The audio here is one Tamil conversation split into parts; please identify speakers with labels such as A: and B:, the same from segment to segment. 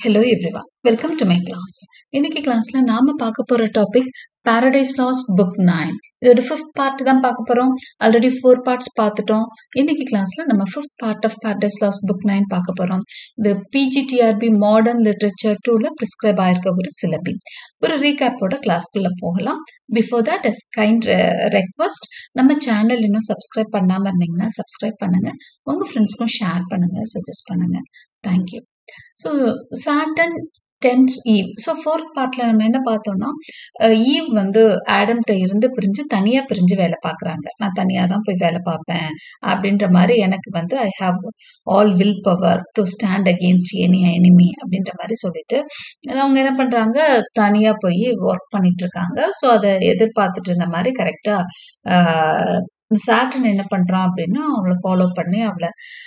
A: Hello everyone welcome to my class இன்னைக்கு கிளாஸ்ல நாம பார்க்க போற topic Paradise Lost book nine இதோட ஃபிஃப்த் பார்ட் தான் பார்க்க போறோம் ஆல்ரெடி ஃபோர் பார்ட்ஸ் பார்த்துட்டோம் இன்னைக்கு கிளாஸ்ல நம்ம fifth part of Paradise Lost book nine பார்க்க போறோம் இது பிஜிடிஆர்பி மாடர்ன் லிட்ரேச்சர் டூல ப்ரிஸ்கிரைப் ஆயிருக்க ஒரு சிலபி ஒரு ரீகேப்போட கிளாஸ்க்குள்ள போகலாம் before that as kind request நம்ம சேனல் இன்னும் சப்ஸ்கிரைப் பண்ணாம இருந்தீங்கன்னா சப்ஸ்கிரைப் பண்ணுங்க உங்க ஃப்ரெண்ட்ஸ்க்கும் ஷேர் பண்ணுங்க சஜஸ்ட் பண்ணுங்க thank you so Satan tempts Eve so fourth பார்ட்ல நம்ம என்ன பார்த்தோம்னா ஈவ் வந்து ஆடம்கிட்ட இருந்து பிரிஞ்சு தனியாக பிரிஞ்சு வேலை பார்க்குறாங்க நான் தனியாக தான் போய் வேலை பார்ப்பேன் அப்படின்ற மாதிரி எனக்கு வந்து I have all will power to stand against any enemy அப்படின்ற மாதிரி சொல்லிட்டு அவங்க என்ன பண்ணுறாங்க தனியாக போய் ஒர்க் பண்ணிட்டு இருக்காங்க ஸோ அதை எதிர்பார்த்துட்டு இருந்த மாதிரி கரெக்டாக சாட்டன் என்ன பண்ணுறான் அப்படின்னா அவளை ஃபாலோ பண்ணி அவளை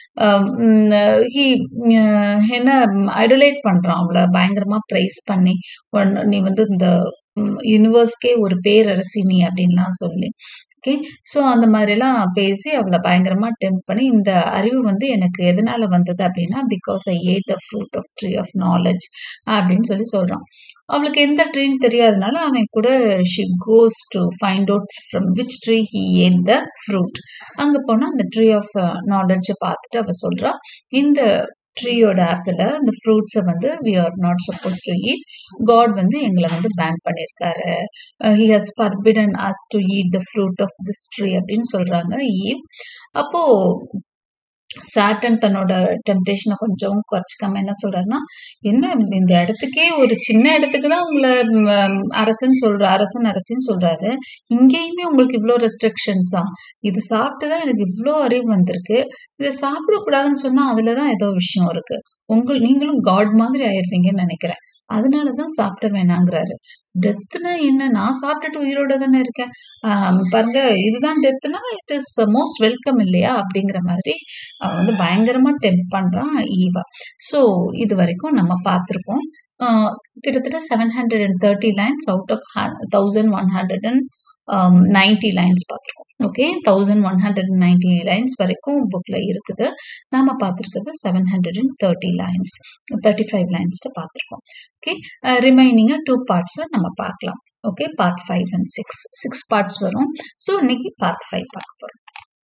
A: ஹி என்ன ஐடலேட் பண்ணுறான் அவளை பயங்கரமாக ப்ரைஸ் பண்ணி நீ வந்து இந்த யூனிவர்ஸ்க்கே ஒரு பேரரசி நீ அப்படின்லாம் சொல்லி ஓகே ஸோ அந்த மாதிரிலாம் பேசி அவளை பயங்கரமாக டெம்ப் பண்ணி இந்த அறிவு வந்து எனக்கு எதனால வந்தது அப்படின்னா because I ate the fruit of tree of knowledge அப்படின்னு சொல்லி சொல்கிறான் அவளுக்கு எந்த ட்ரீன்னு தெரியாதனால அவன் கூட she goes to find out from which tree he ate the fruit அங்கே போனால் அந்த ட்ரீ ஆஃப் நாலேஜை பார்த்துட்டு அவள் சொல்கிறா இந்த ட்ரீயோட ஆப்பிள் இந்த ஃப்ரூட்ஸை வந்து we are not supposed to eat God வந்து எங்களை வந்து பேன் பண்ணியிருக்காரு he has forbidden us to eat the fruit of this tree அப்படின்னு சொல்கிறாங்க ஈவ் அப்போது சாட்டன் தன்னோட டெம்டேஷனை கொஞ்சம் குறைச்சிக்காம என்ன சொல்றாருன்னா என்ன இந்த இடத்துக்கே ஒரு சின்ன இடத்துக்கு தான் உங்களை அரசன் சொல்ற அரசன் அரசின்னு சொல்றாரு இங்கேயுமே உங்களுக்கு இவ்வளோ ரெஸ்ட்ரிக்ஷன்ஸா இது சாப்பிட்டு தான் எனக்கு இவ்வளோ அறிவு வந்திருக்கு இதை சாப்பிடக்கூடாதுன்னு சொன்னா அதுல தான் ஏதோ விஷயம் இருக்கு உங்கள் நீங்களும் காட் மாதிரி ஆயிருவீங்கன்னு நினைக்கிறேன் அதனால தான் சாப்பிட வேணாங்கிறாரு டெத்துனா என்ன நான் சாப்பிட்டுட்டு உயிரோட தானே இருக்கேன் பாருங்க இதுதான் டெத்துனா இட் இஸ் மோஸ்ட் வெல்கம் இல்லையா அப்படிங்கிற மாதிரி அவன் வந்து பயங்கரமா டெம்ப் பண்றான் ஈவா ஸோ இது வரைக்கும் நம்ம பார்த்துருக்கோம் கிட்டத்தட்ட seven hundred and thirty lines out of thousand one hundred and ninety lines பார்த்துருக்கோம் okay thousand one hundred and ninety lines வரைக்கும் புக்கில் இருக்குது நாம் பார்த்துருக்குது seven hundred and thirty lines thirty five லைன்ஸ்ட்டு பார்த்துருக்கோம் ஓகே ரிமைனிங்காக டூ பார்ட்ஸை நம்ம பார்க்கலாம் okay part five and six six parts வரும் ஸோ இன்னைக்கு பார்ட் ஃபைவ் பார்க்க போகிறோம்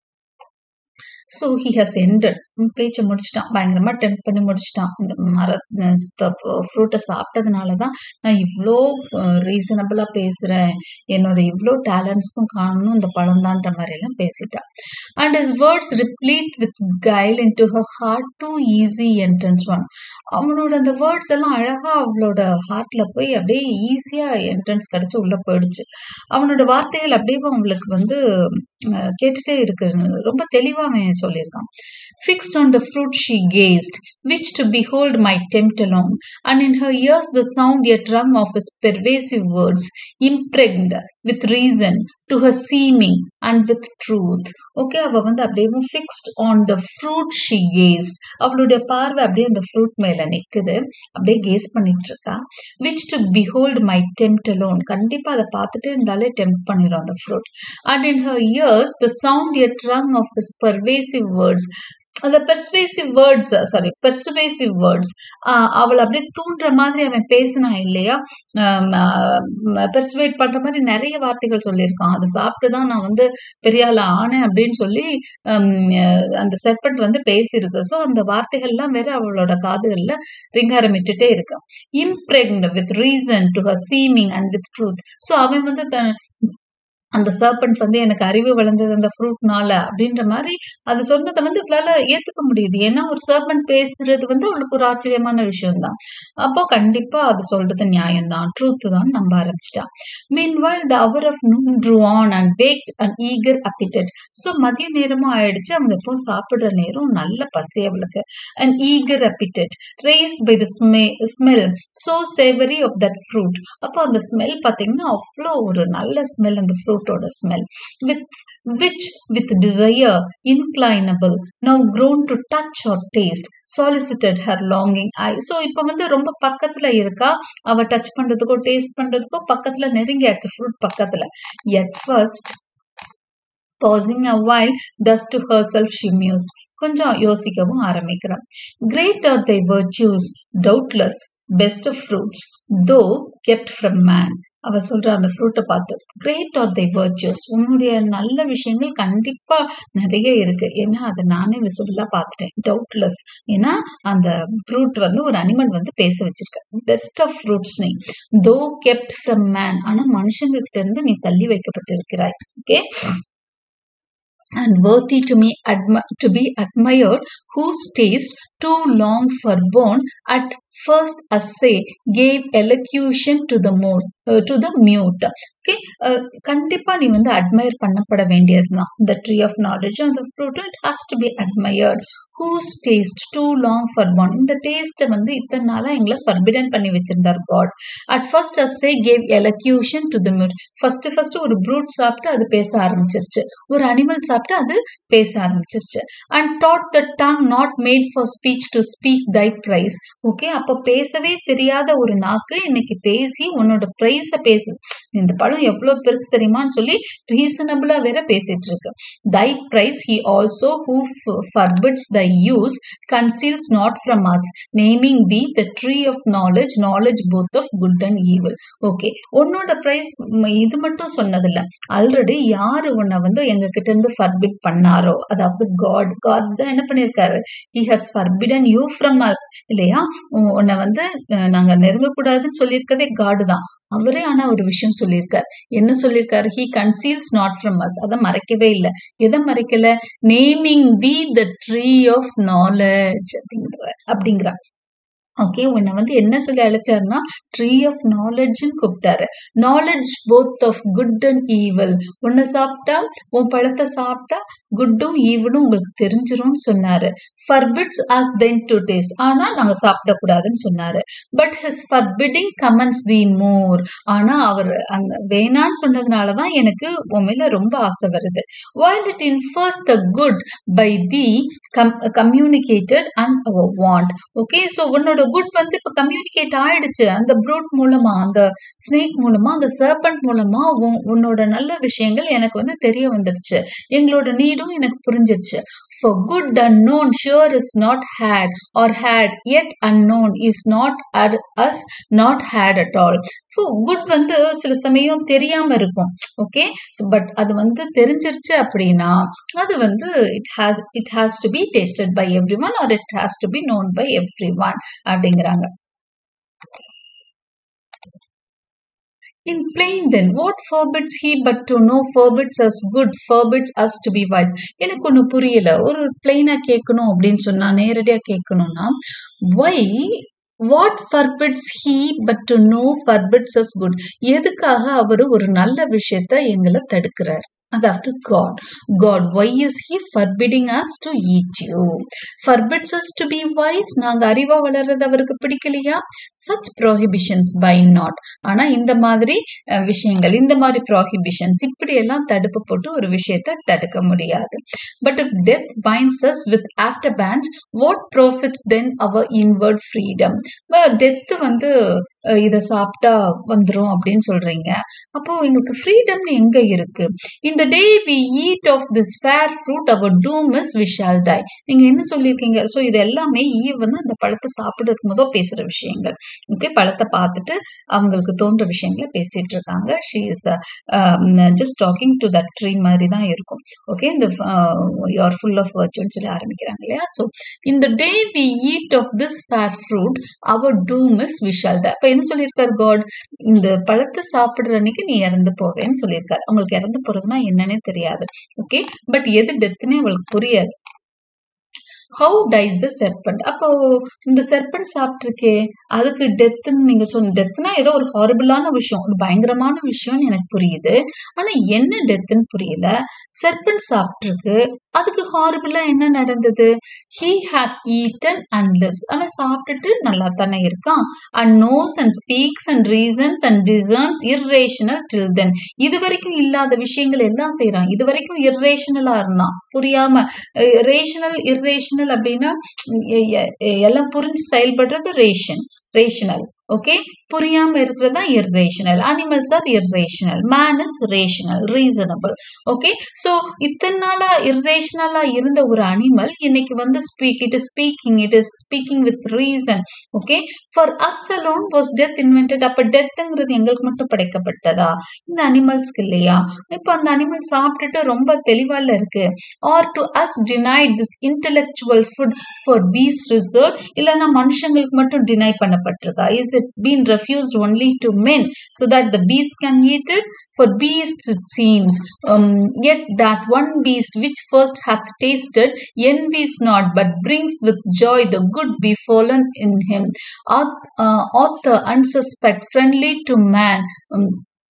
A: ஸோ ஹி ஹஸ் எண்டட் பேச்சை முடிச்சிட்டான் பயங்கரமாக டெம்ப் பண்ணி முடிச்சிட்டான் இந்த மர ஃப்ரூட்டை சாப்பிட்டதுனால தான் நான் இவ்வளோ ரீசனபிளாக பேசுகிறேன் என்னோட இவ்வளோ டேலண்ட்ஸ்க்கும் காரணம் இந்த பழம்தான்ற மாதிரிலாம் பேசிட்டான் and his words replete with guile into her heart too easy entrance won அவனோட அந்த வேர்ட்ஸ் எல்லாம் அழகாக அவளோட ஹார்ட்டில் போய் அப்படியே ஈஸியாக என்ட்ரன்ஸ் கிடச்சி உள்ளே போயிடுச்சு அவனோட வார்த்தைகள் அப்படியே அவங்களுக்கு வந்து கேட்டுட்டே இருக்கு ரொம்ப தெளிவா அவன் சொல்லியிருக்கான் fixed on the fruit she gazed which to behold might tempt along and in her ears the sound yet rung of his pervasive words impregned with reason to her seeming and with truth okay அவள் வந்து அப்படியே fixed on the fruit she gazed அவளுடைய பார்வை அப்படியே அந்த ஃப்ரூட் மேல நிற்குது அப்படியே கேஸ் பண்ணிட்டு இருக்கா which to behold might tempt alone கண்டிப்பா அதை பார்த்துட்டே இருந்தாலே டெம்ட் பண்ணிடும் அந்த fruit and in her ears the sound yet rung of his pervasive words அந்த persuasive words sorry persuasive words அவள் அப்படியே தூண்டுற மாதிரி அவன் பேசினான் இல்லையா பெர்சுவேட் பண்ற மாதிரி நிறைய வார்த்தைகள் சொல்லியிருக்கான் அதை சாப்பிட்டு தான் நான் வந்து பெரிய ஆள் ஆனேன் அப்படின்னு சொல்லி அந்த செர்பண்ட் வந்து பேசியிருக்கு ஸோ அந்த வார்த்தைகள்லாம் வேற அவளோட காதுகள்ல ரிங்காரமிட்டுட்டே இருக்கு impregned with reason to her seeming and with truth so அவன் வந்து அந்த சர்பண்ட் வந்து எனக்கு அறிவு வளர்ந்தது அந்த ஃப்ரூட்னால அப்படின்ற மாதிரி அது சொன்னதை வந்து இவளால ஏத்துக்க முடியுது ஏன்னா ஒரு சர்பண்ட் பேசுறது வந்து அவளுக்கு ஒரு ஆச்சரியமான விஷயம் தான் அப்போ கண்டிப்பா அது சொல்றது நியாயம்தான் ட்ரூத் தான் நம்ப ஆரம்பிச்சிட்டான் meanwhile the hour of noon drew on and waked and eager appetite so மதிய நேரமும் ஆயிடுச்சு அவங்க எப்போ சாப்பிடுற நேரம் நல்ல பசி அவளுக்கு and eager appetite raised by the ஸ்மெ smell so savoury of that fruit அப்போ அந்த ஸ்மெல் பார்த்தீங்கன்னா அவ்வளோ ஒரு நல்ல ஸ்மெல் அந்த fruit fruit or smell, with which, with desire inclinable, now grown to touch or taste, solicited her longing eye. So இப்போ வந்து ரொம்ப பக்கத்துல இருக்கா அவ டச் பண்றதுக்கோ டேஸ்ட் பண்றதுக்கோ பக்கத்துல நெருங்கியாச்சு ஃப்ரூட் பக்கத்துல yet first pausing a while thus to herself she mused கொஞ்சம் யோசிக்கவும் ஆரம்பிக்கிறான் great are thy virtues doubtless best of fruits though kept from man அவ சொல்ற அந்த ஃப்ரூட்டை பார்த்து கிரேட் ஆர் தை வர்ச்சூஸ் உன்னுடைய நல்ல விஷயங்கள் கண்டிப்பா நிறைய இருக்கு ஏன்னா அதை நானே விசிபிளா பார்த்துட்டேன் டவுட்லெஸ் ஏன்னா அந்த ஃப்ரூட் வந்து ஒரு அனிமல் வந்து பேச வச்சிருக்க பெஸ்ட் ஆஃப் ஃப்ரூட்ஸ் நீ தோ கெப்ட் ஃப்ரம் மேன் ஆனா மனுஷங்க கிட்ட இருந்து நீ தள்ளி வைக்கப்பட்டிருக்கிறாய் okay and worthy to me admi- to be admired whose taste too long forborne at first assay gave elocution to the mood uh, to the mute okay கண்டிப்பா நீ வந்து அட்மயர் பண்ணப்பட வேண்டியதுதான் இந்த ட்ரீ ஆஃப் நாலேஜ் அந்த fruit it has to be admired whose taste too long forborne இந்த டேஸ்ட்டை வந்து இத்தனை நாளாக எங்களை ஃபர்பிடன் பண்ணி வச்சிருந்தார் God at first assay gave elocution to the mute first first ஒரு ப்ரூட் சாப்பிட்டு அது பேச ஆரம்பிச்சிருச்சு ஒரு அனிமல் சாப்பிட்டு அது பேச ஆரம்பிச்சிருச்சு and taught the tongue not made for speech to speak thy praise okay அப்போ பேசவே தெரியாத ஒரு நாக்கு இன்னைக்கு பேசி உன்னோட ப்ரைஸை பேசு இந்த படம் எவ்வளவு பெருசு தெரியுமான்னு சொல்லி ரீசனபிளா வேற பேசிட்டு இருக்கு thy praise he also who forbids thy use conceals not from us naming the the tree of knowledge knowledge both of good and evil okay உன்னோட பிரைஸ் இது மட்டும் சொன்னதில்ல ஆல்ரெடி யாரு உன்னை வந்து எங்க கிட்ட இருந்து ஃபர்பிட் பண்ணாரோ அதாவது காட் காட் தான் என்ன பண்ணிருக்காரு he has forbidden you from us இல்லையா உ- உன்னை வந்து அஹ், நாங்க நெருங்கக்கூடாதுன்னு சொல்லியிருக்கதே காடு தான் அவரே ஆனா ஒரு விஷயம் சொல்லியிருக்கார் என்ன சொல்லியிருக்காரு he conceals not from us அதை மறைக்கவே இல்லை எதை மறைக்கல naming the the tree of knowledge அப்படிங்கிற அப்படிங்கிறா ஓகே உன்னை வந்து என்ன சொல்லி அழைச்சாருன்னா ட்ரீ ஆஃப் நாலேஜ்னு கூப்பிட்டாரு knowledge both of good and evil உன்னை சாப்பிட்டா உன் பழத்தை சாப்பிட்டா குட்டும் ஈவிலும் உங்களுக்கு தெரிஞ்சிரும்னு சொன்னாரு forbids us then to taste ஆனா நாங்க சாப்பிடக்கூடாதுன்னு சொன்னாரு but his forbidding commends thee more ஆனா அவர் அந்த வேணான்னு சொன்னதுனாலதான் எனக்கு உன் மேல ரொம்ப ஆசை வருது while it infers the good by the com- communicated and our want okay so உன்னோட குட் வந்து இப்போ கம்யூனிகேட் ஆயிடுச்சு அந்த ப்ரூட் மூலமா அந்த ஸ்னேக் மூலமா அந்த சர்பண்ட் மூலமா உன்- உன்னோட நல்ல விஷயங்கள் எனக்கு வந்து தெரிய வந்துருச்சு எங்களோட நீடும் எனக்கு புரிஞ்சிருச்சு for good unknown sure is not had or had yet unknown is not at us not had at all so good வந்து சில சமயம் தெரியாம இருக்கும் ஓகே பட் அது வந்து தெரிஞ்சிருச்சு அப்படின்னா அது வந்து it has it has to be tasted by everyone or it has to be known by everyone அப்படிங்கிறாங்க In plain then, what forbids he but to know forbids us good, forbids us to be wise. எனக்கு ஒண்ணு புரியல ஒரு பிளெயினா கேட்கணும் அப்படின்னு சொன்னா நேரடியா கேட்கணும்னா why what forbids he but to know forbids us good எதுக்காக அவர் ஒரு நல்ல விஷயத்த எங்களை தடுக்கிறார் அதாவது God God why is he forbidding us to eat you forbids us to be wise நாங்க அறிவா வளர்றது அவருக்கு பிடிக்கலையா சச் ப்ரோஹிபிஷன்ஸ் பை நாட் ஆனா இந்த மாதிரி அஹ், விஷயங்கள் இந்த மாதிரி ப்ரோஹிபிஷன்ஸ் இப்படி எல்லாம் தடுப்பு போட்டு ஒரு விஷயத்தை தடுக்க முடியாது but if death binds us with after bands what profits then our inward freedom death வந்து அஹ், இதை சாப்பிட்டா வந்துரும் அப்படின்னு சொல்றீங்க அப்போ எங்களுக்கு ஃப்ரீடம்னு எங்க இருக்கு இந்த day we eat of this fair fruit our doom is we shall die நீங்க என்ன சொல்லியிருக்கீங்க ஸோ இது எல்லாமே ஈவ் வந்து அந்த பழத்தை சாப்பிடுறதுக்கு முதல் பேசுற விஷயங்கள் ஓகே பழத்தை பார்த்துட்டு அவங்களுக்கு தோன்ற விஷயங்களை பேசிட்டு இருக்காங்க she is just talking to that tree மாதிரி தான் இருக்கும் ஓகே இந்த யூஆர் ஃபுல் ஆஃப் வர்ச்சுன்னு சொல்லி ஆரம்பிக்கிறாங்க இல்லையா ஸோ இந்த day we eat of this fair fruit our doom is we shall die அப்போ என்ன சொல்லியிருக்காரு காட் இந்த பழத்தை சாப்பிடுற அன்னைக்கு நீ இறந்து போவேன்னு சொல்லியிருக்காரு அவங்களுக்கு இறந்து போறதுன்னா என்னன்னே தெரியாது ஓகே பட் எது டெத்துனே அவளுக்கு புரியாது ஹவு டைஸ் த செர்பண்ட் அப்போ இந்த செர்பண்ட் சாப்பிட்ருக்கே அதுக்கு டெத்துன்னு நீங்க சொன்ன டெத்னா ஏதோ ஒரு ஹாரிபிளான விஷயம் ஒரு பயங்கரமான விஷயம்னு எனக்கு புரியுது ஆனா என்ன டெத்துன்னு புரியல செர்பண்ட் சாப்பிட்ருக்கு அதுக்கு ஹாரிபிளா என்ன நடந்தது he have eaten and lives அவன் சாப்பிட்டுட்டு நல்லா தானே இருக்கான் and knows and speaks and reasons and discerns irrational till then இது வரைக்கும் இல்லாத விஷயங்கள் எல்லாம் செய்றான் இது வரைக்கும் இர்ரேஷனலா இருந்தான் புரியாம ரேஷனல் இர்ரேஷனல் அப்படின்னா எ- எ- எல்லாம் புரிஞ்சு செயல்படுறது ரேஷன் ரேஷனல் ஓகே புரியாம இருக்கிறது தான் irrational animals are irrational man is rational reasonable okay so இத்தனை நாளா இர்ரேஷனலா இருந்த ஒரு அனிமல் இன்னைக்கு வந்து speak it is speaking it is speaking with reason okay for us alone was death invented அப்ப டெத்துங்கிறது எங்களுக்கு மட்டும் படைக்கப்பட்டதா இந்த அனிமல்ஸ்க்கு இல்லையா இப்போ அந்த அனிமல் சாப்பிட்டுட்டு ரொம்ப தெளிவால இருக்கு are to us denied this intellectual food for beasts reserved இல்லைன்னா மனுஷங்களுக்கு மட்டும் டினை பண்ணப்பட்டிருக்கா is it been refused only to men so that the beast can eat it for beasts it seems um, yet that one beast which first hath tasted envies not but brings with joy the good befallen in him ought, uh, ought the unsuspect friendly to man um,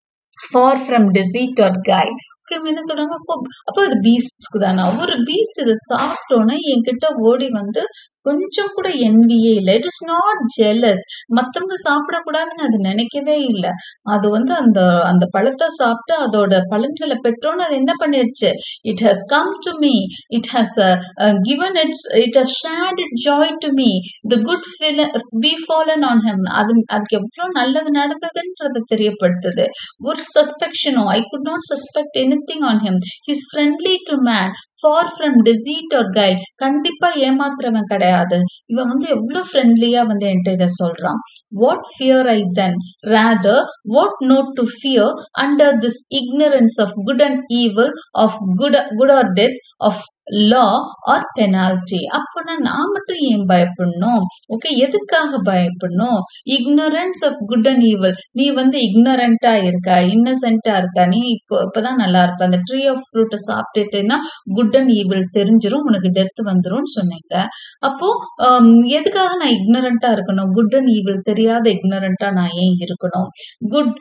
A: far from deceit or guile okay என்ன சொல்றாங்க அப்போ அது பீஸ்ட்ஸ்க்கு தானே ஒரு பீஸ்ட் இதை சாப்பிட்டோன்னே என்கிட்ட ஓடி வந்து கொஞ்சம் கூட என்வியே இல்லை இட் இஸ் நாட் ஜெலஸ் மற்றவங்க சாப்பிடக்கூடாதுன்னு அது நினைக்கவே இல்லை அது வந்து அந்த அந்த பழத்தை சாப்பிட்டு அதோட பலன்களை பெற்றோன்னு அது என்ன பண்ணிடுச்சு it has come to me it has given it's it has shared it joy to me the good befallen him ஹெம் அது அதுக்கு எவ்வளோ நல்லது நடந்ததுன்றது தெரியப்படுத்துது ஒரு சஸ்பெக்ஷனோ I could not suspect anything on him his friendly to man far from deceit or guile கண்டிப்பா ஏமாத்துறவன் கிடையாது இவன் வந்து எவ்வளவு ஃப்ரெண்ட்லியா வந்து என்கிட்ட இதை சொல்றான் what fear I then rather what not to fear under this ignorance of good and evil of good good or death of law or penalty அப்போனா நான் மட்டும் ஏன் பயப்படணும் ஓகே எதுக்காக பயப்படணும் ignorance of good and evil நீ வந்து இக்னரண்டா இருக்கா இன்னசென்டா இருக்கா நீ இப்போ இப்பதான் நல்லா இருப்ப அந்த ட்ரீ ஆஃப் ஃப்ரூட்டை சாப்பிட்டுட்டேன்னா குட் அண்ட் ஈவில் தெரிஞ்சிரும் உனக்கு டெத் வந்துரும்னு சொன்னீங்க அப்போ எதுக்காக நான் இக்னரண்டா இருக்கணும் குட் அண்ட் ஈவில் தெரியாத இக்னரண்டா நான் ஏன் இருக்கணும் குட்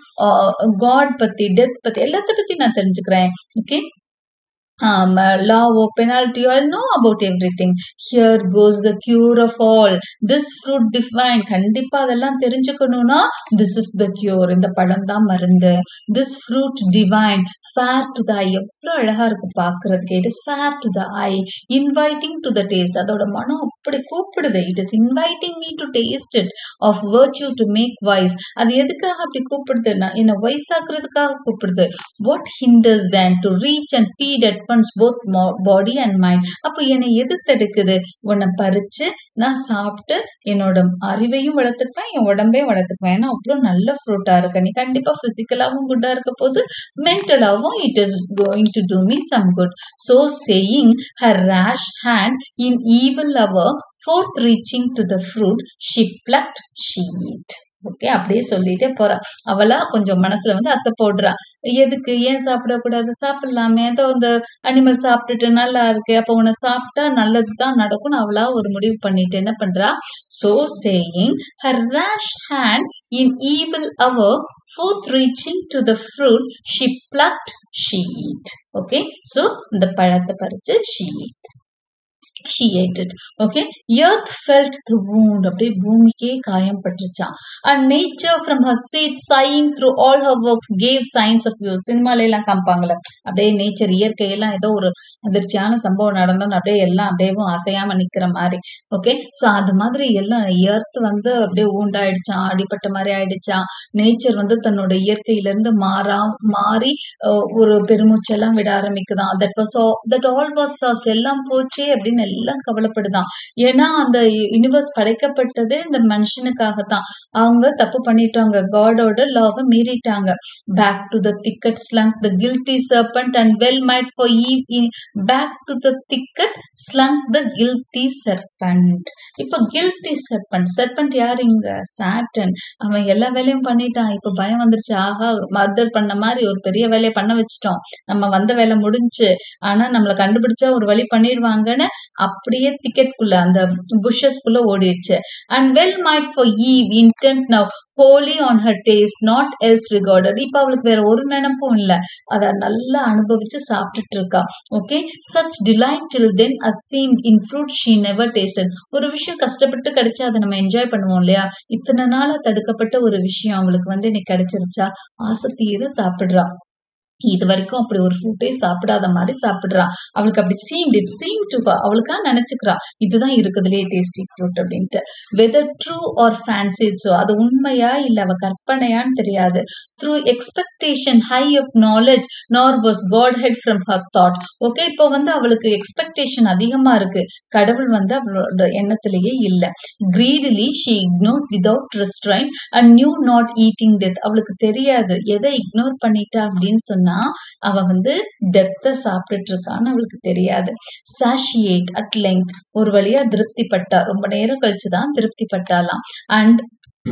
A: காட் பத்தி டெத் பத்தி எல்லாத்த பத்தி நான் தெரிஞ்சுக்கிறேன் okay um, uh, law or penalty, I'll know about everything. Here goes the cure of all. This fruit divine. கண்டிப்பா அதெல்லாம் தெரிஞ்சுக்கணும்னா this is the cure. இந்த பழம் தான் மருந்து this fruit divine fair to the eye எவ்வளவு அழகா இருக்கு பாக்குறதுக்கு it is fair to the eye inviting to the taste அதோட மனம் அப்படி கூப்பிடுது it is inviting me to taste it of virtue to make wise அது எதுக்காக அப்படி கூப்பிடுதுன்னா என்ன வயசாக்குறதுக்காக கூப்பிடுது what hinders then to reach and feed at once both body and mind அப்போ என்னை எது தடுக்குது உன்னை பறிச்சு நான் சாப்பிட்டு என்னோட அறிவையும் வளர்த்துக்குவேன் என் உடம்பையும் வளர்த்துக்குவேன் ஏன்னா அவ்வளோ நல்ல ஃப்ரூட்டா இருக்க நீ கண்டிப்பா பிசிக்கலாவும் குட்டா இருக்க போது மென்டலாவும் it is going to do me some good so saying her rash hand in evil hour forth reaching to the fruit she plucked she eat okay அப்படியே சொல்லிட்டே போறா அவளா கொஞ்சம் மனசுல வந்து அசை போடுறா எதுக்கு ஏன் சாப்பிடக்கூடாது சாப்பிடலாமே ஏதோ இந்த அனிமல் சாப்பிட்டுட்டு நல்லா இருக்கு அப்ப உன்னை சாப்பிட்டா நல்லதுதான் நடக்கும்னு அவளா ஒரு முடிவு பண்ணிட்டு என்ன பண்றா so saying her rash hand in evil hour forth reaching to the fruit she plucked she eat okay so இந்த பழத்தை பறிச்சு she eat she ate it okay earth felt the wound அப்படியே பூமிக்கே காயம் பட்டுருச்சான் and nature from her seat sighing through all her works gave signs of you சினிமால எல்லாம் காமிப்பாங்கல்ல அப்படியே நேச்சர் இயற்கையெல்லாம் ஏதோ ஒரு அதிர்ச்சியான சம்பவம் நடந்தோன்னு அப்படியே எல்லாம் அப்படியே அசையாம நிக்கிற மாதிரி ஓகே ஸோ அது மாதிரி எல்லாம் எர்த் வந்து அப்படியே ஊண்டாயிடுச்சான் அடிப்பட்ட மாதிரி ஆயிடுச்சான் நேச்சர் வந்து தன்னோட இயற்கையில இருந்து மாறா மாறி ஒரு பெருமூச்செல்லாம் விட ஆரம்பிக்குதான் that was that all was lost எல்லாம் போச்சே அப்படின்னு எல்லாம் கவலைப்படுதான் ஏன்னா அந்த யூனிவர்ஸ் படைக்கப்பட்டதே இந்த மனுஷனுக்காகத்தான் அவங்க தப்பு பண்ணிட்டாங்க காடோட லாவை மீறிட்டாங்க back to the thicket slunk the guilty serpent and well might for Eve back to the thicket slunk the guilty serpent இப்போ கில்டி சர்பண்ட் சர்பண்ட் யார் இங்க சாட்டன் அவன் எல்லா வேலையும் பண்ணிட்டான் இப்போ பயம் வந்துருச்சு ஆஹா மர்டர் பண்ண மாதிரி ஒரு பெரிய வேலையை பண்ண வச்சுட்டோம் நம்ம வந்த வேலை முடிஞ்சு ஆனா நம்மளை கண்டுபிடிச்சா ஒரு வழி பண்ணிடுவாங்கன்னு அப்படியே திக்கெட்குள்ள அந்த புஷஸ்குள்ள ஓடிடுச்சு and well might for Eve intent now wholly on her taste not else regarded இப்ப அவளுக்கு வேற ஒரு நினைப்பும் இல்ல அத நல்லா அனுபவிச்சு சாப்பிட்டுட்டு இருக்கா okay such delight till then as seem in fruit she never taste ஒரு விஷயம் கஷ்டப்பட்டு கிடைச்சா அதை நம்ம என்ஜாய் பண்ணுவோம் இல்லையா இத்தனை நாளா தடுக்கப்பட்ட ஒரு விஷயம் அவளுக்கு வந்து இன்னைக்கு கிடைச்சிருச்சா ஆசை தீர சாப்பிடுறா இது வரைக்கும் அப்படி ஒரு ஃப்ரூட்டே சாப்பிடாத மாதிரி சாப்பிடுறா அவளுக்கு அப்படி சீம்ட் இட் சீம் டு அவளுக்கா நினைச்சுக்கிறா இதுதான் இருக்குதுலே டேஸ்டி ஃப்ரூட் அப்படின்ட்டு whether true or fancy so அது உண்மையா இல்ல அவ கற்பனையான்னு தெரியாது through expectation high of knowledge nor was godhead from her thought okay இப்போ வந்து அவளுக்கு எக்ஸ்பெக்டேஷன் அதிகமா இருக்கு கடவுள் வந்து அவளோட எண்ணத்திலேயே இல்ல greedily she ignore without restrain and knew not eating death அவளுக்கு தெரியாது எதை இக்னோர் பண்ணிட்டா அப்படின்னு சொன்னா அவ வந்து டெத்தை சாப்பிட்டுட்டு இருக்கான்னு அவளுக்கு தெரியாது சாஷியேட் அட் லெங்க் ஒரு வழியா திருப்தி பட்டா ரொம்ப நேரம் கழிச்சுதான் திருப்தி பட்டாலாம் and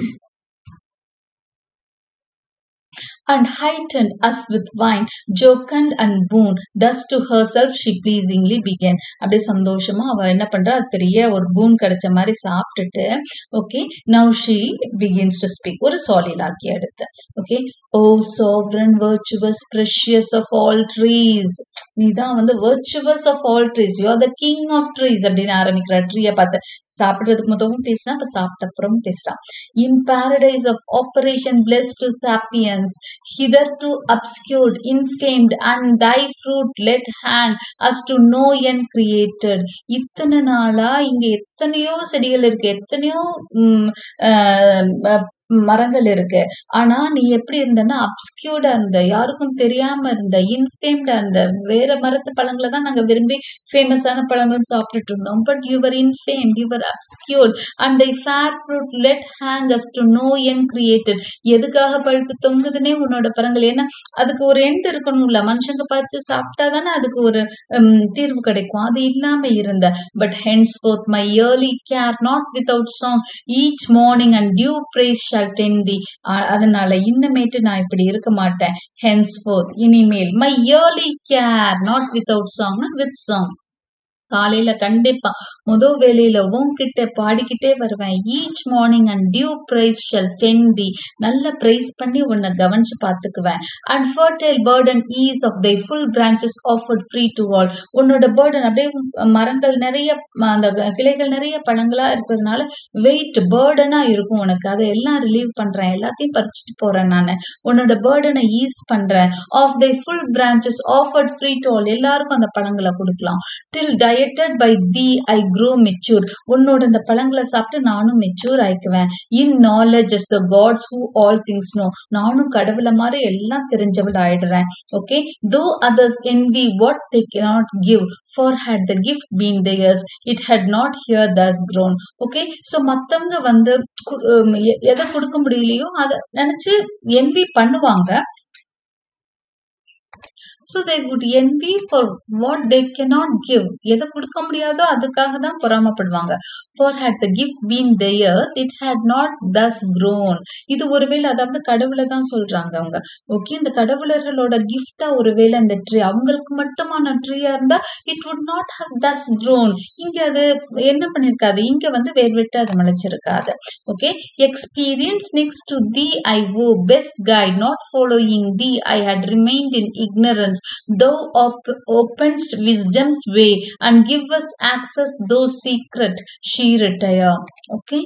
A: and heightened us with wine, jocund and boon. Thus to herself she pleasingly began. அப்படியே சந்தோஷமா அவ என்ன பண்றா அது பெரிய ஒரு பூன் கிடைச்ச மாதிரி சாப்பிட்டுட்டு okay now she begins to speak ஒரு சாலிலாக்கி எடுத்து okay O sovereign virtuous precious of all trees நீ தான் வந்து virtuous of all trees you are the king of trees அப்படின்னு ஆரம்பிக்கிற ட்ரீயை பார்த்து சாப்பிடுறதுக்கு மொத்தமும் பேசினா அப்ப சாப்பிட்ட அப்புறம் பேசுறான் in paradise of operation blessed to sapiens hitherto obscured, infamed, and thy fruit let hang as to no end created. இத்தனை நாளா இங்க எத்தனையோ செடிகள் இருக்கு எத்தனையோ உம், ஆஹ், அஹ், மரங்கள் இருக்கு ஆனா நீ எப்படி இருந்தன்னா அப்ஸ்கியூர்டா இருந்த யாருக்கும் தெரியாம இருந்த இன்ஃபேம்டா இருந்த வேற மரத்து பழங்களை தான் நாங்க விரும்பி ஃபேமஸான பழங்கள் சாப்பிட்டுட்டு இருந்தோம் but your infame your obscured and thy fair fruit let hang as to no end created எதுக்காக பழுத்து தொங்குதுன்னே உன்னோட பழங்கள் ஏன்னா அதுக்கு ஒரு எண்ட் இருக்கணும்ல மனுஷங்க பறிச்சு சாப்பிட்டா தானே அதுக்கு ஒரு ஹம், தீர்வு கிடைக்கும் அது இல்லாம இருந்த but henceforth my early care not without song each morning and due praise shall tend thee அதனால இன்னமேட்டு நான் இப்படி இருக்க மாட்டேன் ஹென்ஸ் ஃபோர்த் இனிமேல் my early care not without song with song காலையில கண்டிப்பா முதல் வேலையில உன்கிட்ட பாடிக்கிட்டே வருவேன் each morning and due praise shall tend thee நல்ல பிரைஸ் பண்ணி உன்னை கவனிச்சு பார்த்துக்குவேன் and fertile burden ease of thy full branches offered free to all உன்னோட பேர்டன் அப்படியே மரங்கள் நிறைய ம, அந்த க- கிளைகள் நிறைய பழங்களா இருக்கிறதுனால வெயிட் பேர்டனா இருக்கும் உனக்கு அதை எல்லாம் ரிலீவ் பண்றேன் எல்லாத்தையும் பறிச்சுட்டு போறேன் நான் உன்னோட பேர்டனை ஈஸ் பண்றேன் of thy full branches offered free to all எல்லாருக்கும் அந்த பழங்களை கொடுக்கலாம் till dieted by thee I grow mature உன்னோட இந்த பழங்களை சாப்பிட்டு நானும் மெச்சூர் ஆயிக்குவேன் in knowledge is the gods who all things know நானும் கடவுளை மாதிரி எல்லாம் தெரிஞ்சவள் ஆயிடுறேன் okay though others envy what they cannot give for had the gift been theirs it had not here thus grown okay so மற்றவங்க வந்து கு- உம் எ- எதை கொடுக்க முடியலையோ அதை நினைச்சு envy பண்ணுவாங்க so they would envy for what they cannot give எதை கொடுக்க முடியாதோ அதுக்காக தான் பொறாமப்படுவாங்க for had the gift been theirs it had not thus grown இது ஒருவேளை அதாவது கடவுளை தான் சொல்றாங்க அவங்க ஓகே இந்த கடவுளர்களோட கிஃப்டா ஒருவேளை இந்த ட்ரீ அவங்களுக்கு மட்டுமான ட்ரீயா இருந்தா it would not have thus grown இங்க அது என்ன பண்ணிருக்காது இங்க வந்து வேர் விட்டு அது முளைச்சிருக்காது okay experience next to thee I owe best guide not following thee I had remained in ignorance thou op- openest wisdom's way and givest access those secret she retire okay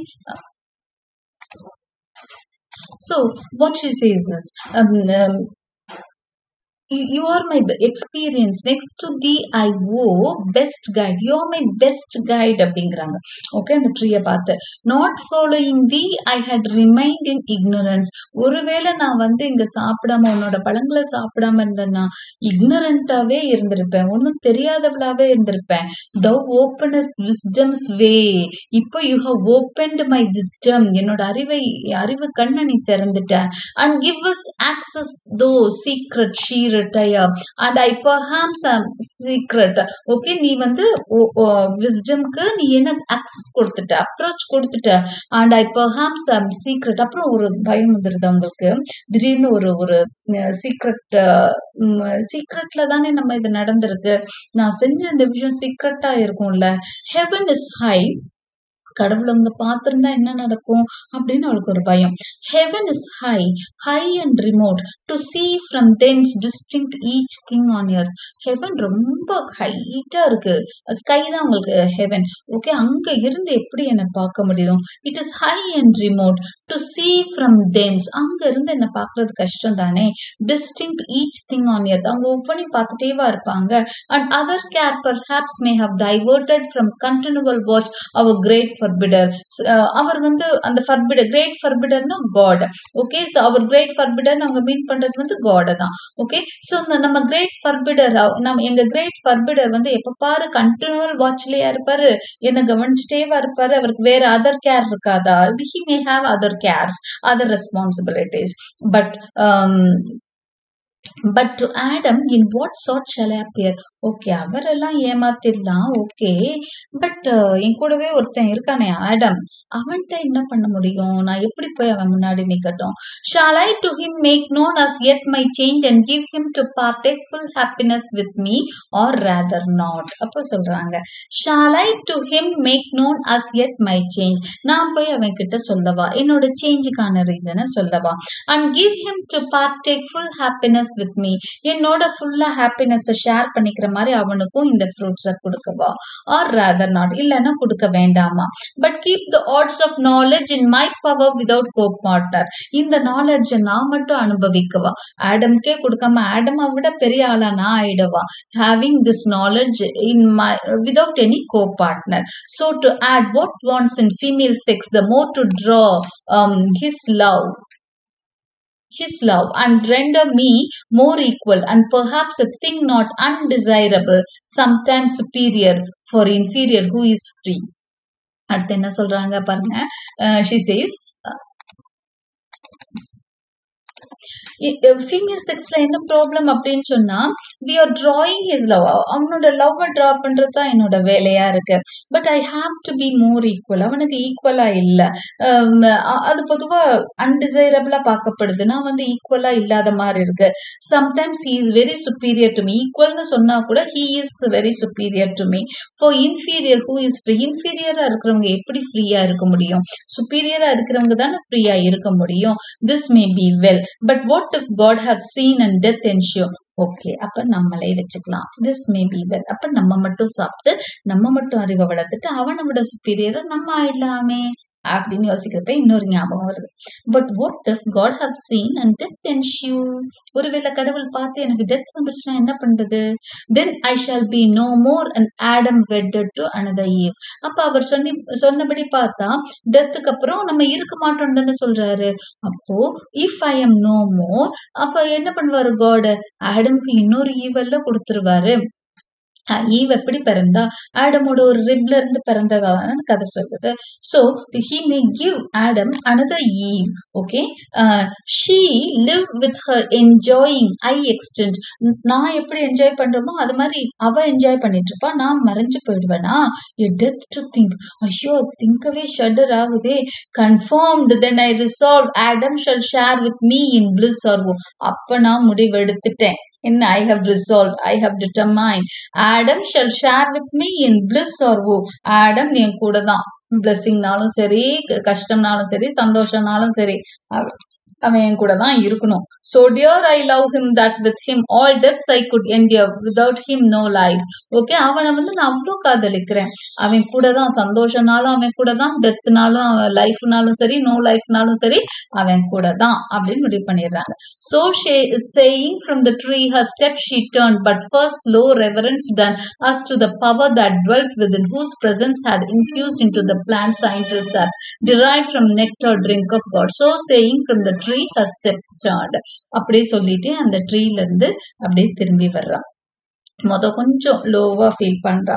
A: so what she says is um, um, you you are my be- experience next to the I owe best guide you are my best guide அப்படிங்கிறாங்க ஓகே அந்த ட்ரீயை பார்த்து not following thee I had remained in ignorance ஒருவேளை நான் வந்து இங்க சாப்பிடாம உன்னோட பழங்களை சாப்பிடாம இருந்தேன்னா ignorant-ஆவே இருந்திருப்பேன் ஒன்றும் தெரியாதவளாவே இருந்திருப்பேன் thou openest wisdom's way இப்போ you have opened my wisdom என்னோட அறிவை அறிவு கண்ணை நீ திறந்துட்ட and give us access though secret she retire and I perhaps am secret okay நீ வந்து விஸ்டம்க்கு நீ என்ன access கொடுத்துட்ட அப்ரோச் கொடுத்துட்ட and I perhaps am secret அப்புறம் ஒரு பயம் வந்துருது அவங்களுக்கு திடீர்னு ஒரு ஒரு சீக்ரெட் சீக்ரெட்ல தானே நம்ம இது நடந்திருக்கு நான் செஞ்ச இந்த விஷயம் சீக்ரெட்டா இருக்கும்ல ஹெவன் இஸ் ஹை கடவுள் அவங்க பார்த்திருந்தா என்ன நடக்கும் அப்படின்னு அவளுக்கு ஒரு பயம் heaven is high high and remote to see from thence distinct each thing on earth heaven ரொம்ப ஹைட்டா இருக்கு ஸ்கை தான் உங்களுக்கு ஹெவன் ஓகே அங்க இருந்து எப்படி என்னை பார்க்க முடியும் it is high and remote to see from thence அங்க இருந்து என்ன பார்க்கறது கஷ்டம் தானே distinct each thing on earth அவங்க ஒவ்வொன்றையும் பார்த்துட்டேவா இருப்பாங்க and other care perhaps may have diverted from continual watch our great forbidder S- அஹ் அவர் வந்து அந்த forbidder great forbidderனா god ஓகே ஸோ அவர் கிரேட் ஃபர்பிடர் அவங்க மீன் பண்றது வந்து காடை தான் ஓகே ஸோ இந்த நம்ம கிரேட் ஃபர்பிடர் நம்ம எங்க கிரேட் ஃபர்பிடர் வந்து எப்ப பாரு கண்டினியூவல் வாட்ச்லயா இருப்பாரு என்ன கவனிச்சுட்டேவா இருப்பாரு அவருக்கு வேற அதர் கேர் இருக்காதா he may have other cares other responsibilities but but to Adam in what sort shall appear okay அவரெல்லாம் ஏமாத்திடலாம் ஓகே பட் என் கூடவே ஒருத்தன் இருக்கானே ஆடம் அவன்கிட்ட என்ன பண்ண முடியும் நான் எப்படி போய் அவன் முன்னாடி நிக்கட்டும் shall I to him make known as yet my change and give him to partake full happiness with me or rather not அப்போ சொல்றாங்க shall I to him make known as yet my change நான் போய் அவன் கிட்ட சொல்லவா என்னோட சேஞ்சுக்கான ரீசனை சொல்லவா and give him to partake full happiness with me என்னோட ஃபுல்லா ஹாப்பினஸை ஷேர் பண்ணிக்கிற மாதிரி அவனுக்கும் இந்த ஃப்ரூட்ஸை கொடுக்கவா ஆர் ரேதர் நாட் இல்லைன்னா கொடுக்க வேண்டாமா but keep the odds of knowledge in my power without copartner இந்த நாலேஜை நான் மட்டும் அனுபவிக்கவா ஆடம்கே கொடுக்காம ஆடமை விட பெரிய ஆளா நான் ஆயிடுவா having this knowledge in my without any copartner so to add what wants in female sex the more to draw his love his love and render me more equal and perhaps a thing not undesirable, sometimes superior for inferior who is free. அடுத்து என்ன சொல்றாங்க பாருங்க ஷி சேஸ் ஃபீமேல் செக்ஸ்ல என்ன ப்ராப்ளம் அப்படின்னு சொன்னா we are drawing his love அவனோட லவ்வை டிரா பண்றது தான் என்னோட வேலையா இருக்கு but I have to be more equal அவனுக்கு ஈக்குவலா இல்லை அது பொதுவா அன்டிசைரபிளா பார்க்கப்படுது நான் வந்து ஈக்குவலா இல்லாத மாதிரி இருக்கு sometimes he is very superior to me ஈக்குவல்னு சொன்னா கூட he is very superior to me for inferior who is free இன்ஃபீரியரா இருக்கிறவங்க எப்படி ஃப்ரீயா இருக்க முடியும் சுப்பீரியரா இருக்கிறவங்க தானே ஃப்ரீயா இருக்க முடியும் this may be well but what if God have seen and death ensue okay அப்ப நம்மளே வச்சுக்கலாம் திஸ் மே பி வெல் அப்ப நம்ம மட்டும் சாப்பிட்டு நம்ம மட்டும் அறிவை வளர்த்துட்டு அவனை விட சுப்பீரியரா நம்ம ஆயிடலாமே அப்படின்னு யோசிக்கிறப்ப இன்னொரு ஞாபகம் வருது but what if God have seen and death ensue ஒருவேளை கடவுள் பார்த்து எனக்கு டெத் வந்துருச்சுன்னா என்ன பண்றது then I shall be no more and Adam wedded to another Eve அப்ப அவர் சொன்னி சொன்னபடி பார்த்தா டெத்துக்கு அப்புறம் நம்ம இருக்க மாட்டோம்னு தானே சொல்றாரு அப்போ if I am no more அப்ப என்ன பண்ணுவாரு காட் ஆடம்க்கு இன்னொரு ஈவல்ல கொடுத்துருவாரு ஈவ் எப்படி பிறந்தா ஆடமோட ஒரு ரிப்ல இருந்து பிறந்ததான் கதை சொல்லுது so he may give Adam another Eve okay she live with her enjoying I extinct நான் எப்படி என்ஜாய் பண்றோமோ அது மாதிரி அவ என்ஜாய் பண்ணிட்டு இருப்பா நான் மறைஞ்சு போயிடுவேனா டெத் டு திங்க் ஐயோ திங்கவே ஷட்டர் ஆகுதே confirmed then I resolve Adam shall share with me in bliss or woe அப்ப நான் முடிவெடுத்துட்டேன் in I have resolved, I have determined. Adam shall share with me in bliss or woe. Adam என் கூட தான் பிளெஸ்ஸிங்னாலும் சரி கஷ்டம்னாலும் சரி சந்தோஷம்னாலும் சரி அவன் என் கூட தான் இருக்கணும் so dear I love him that with him all deaths I could endure without him no life okay அவனை வந்து நான் அவ்வளோ காதலிக்கிறேன் அவன் கூட தான் சந்தோஷம்னாலும் அவன் கூட தான் டெத்னாலும் அவன் லைஃப்னாலும் சரி நோ லைஃப்னாலும் சரி அவன் கூட தான் அப்படின்னு முடிவு பண்ணிடுறாங்க so she saying from the tree her step she turn but first low reverence done as to the power that dwelt within whose presence had infused into the plant sciential sap derived from nectar drink of God. So saying from the tree her steps turned. அப்படியே சொல்லிட்டு அந்த ட்ரீல இருந்து அப்படியே திரும்பி வர்றான் மொத கொஞ்சம் லோவா ஃபீல் பண்றா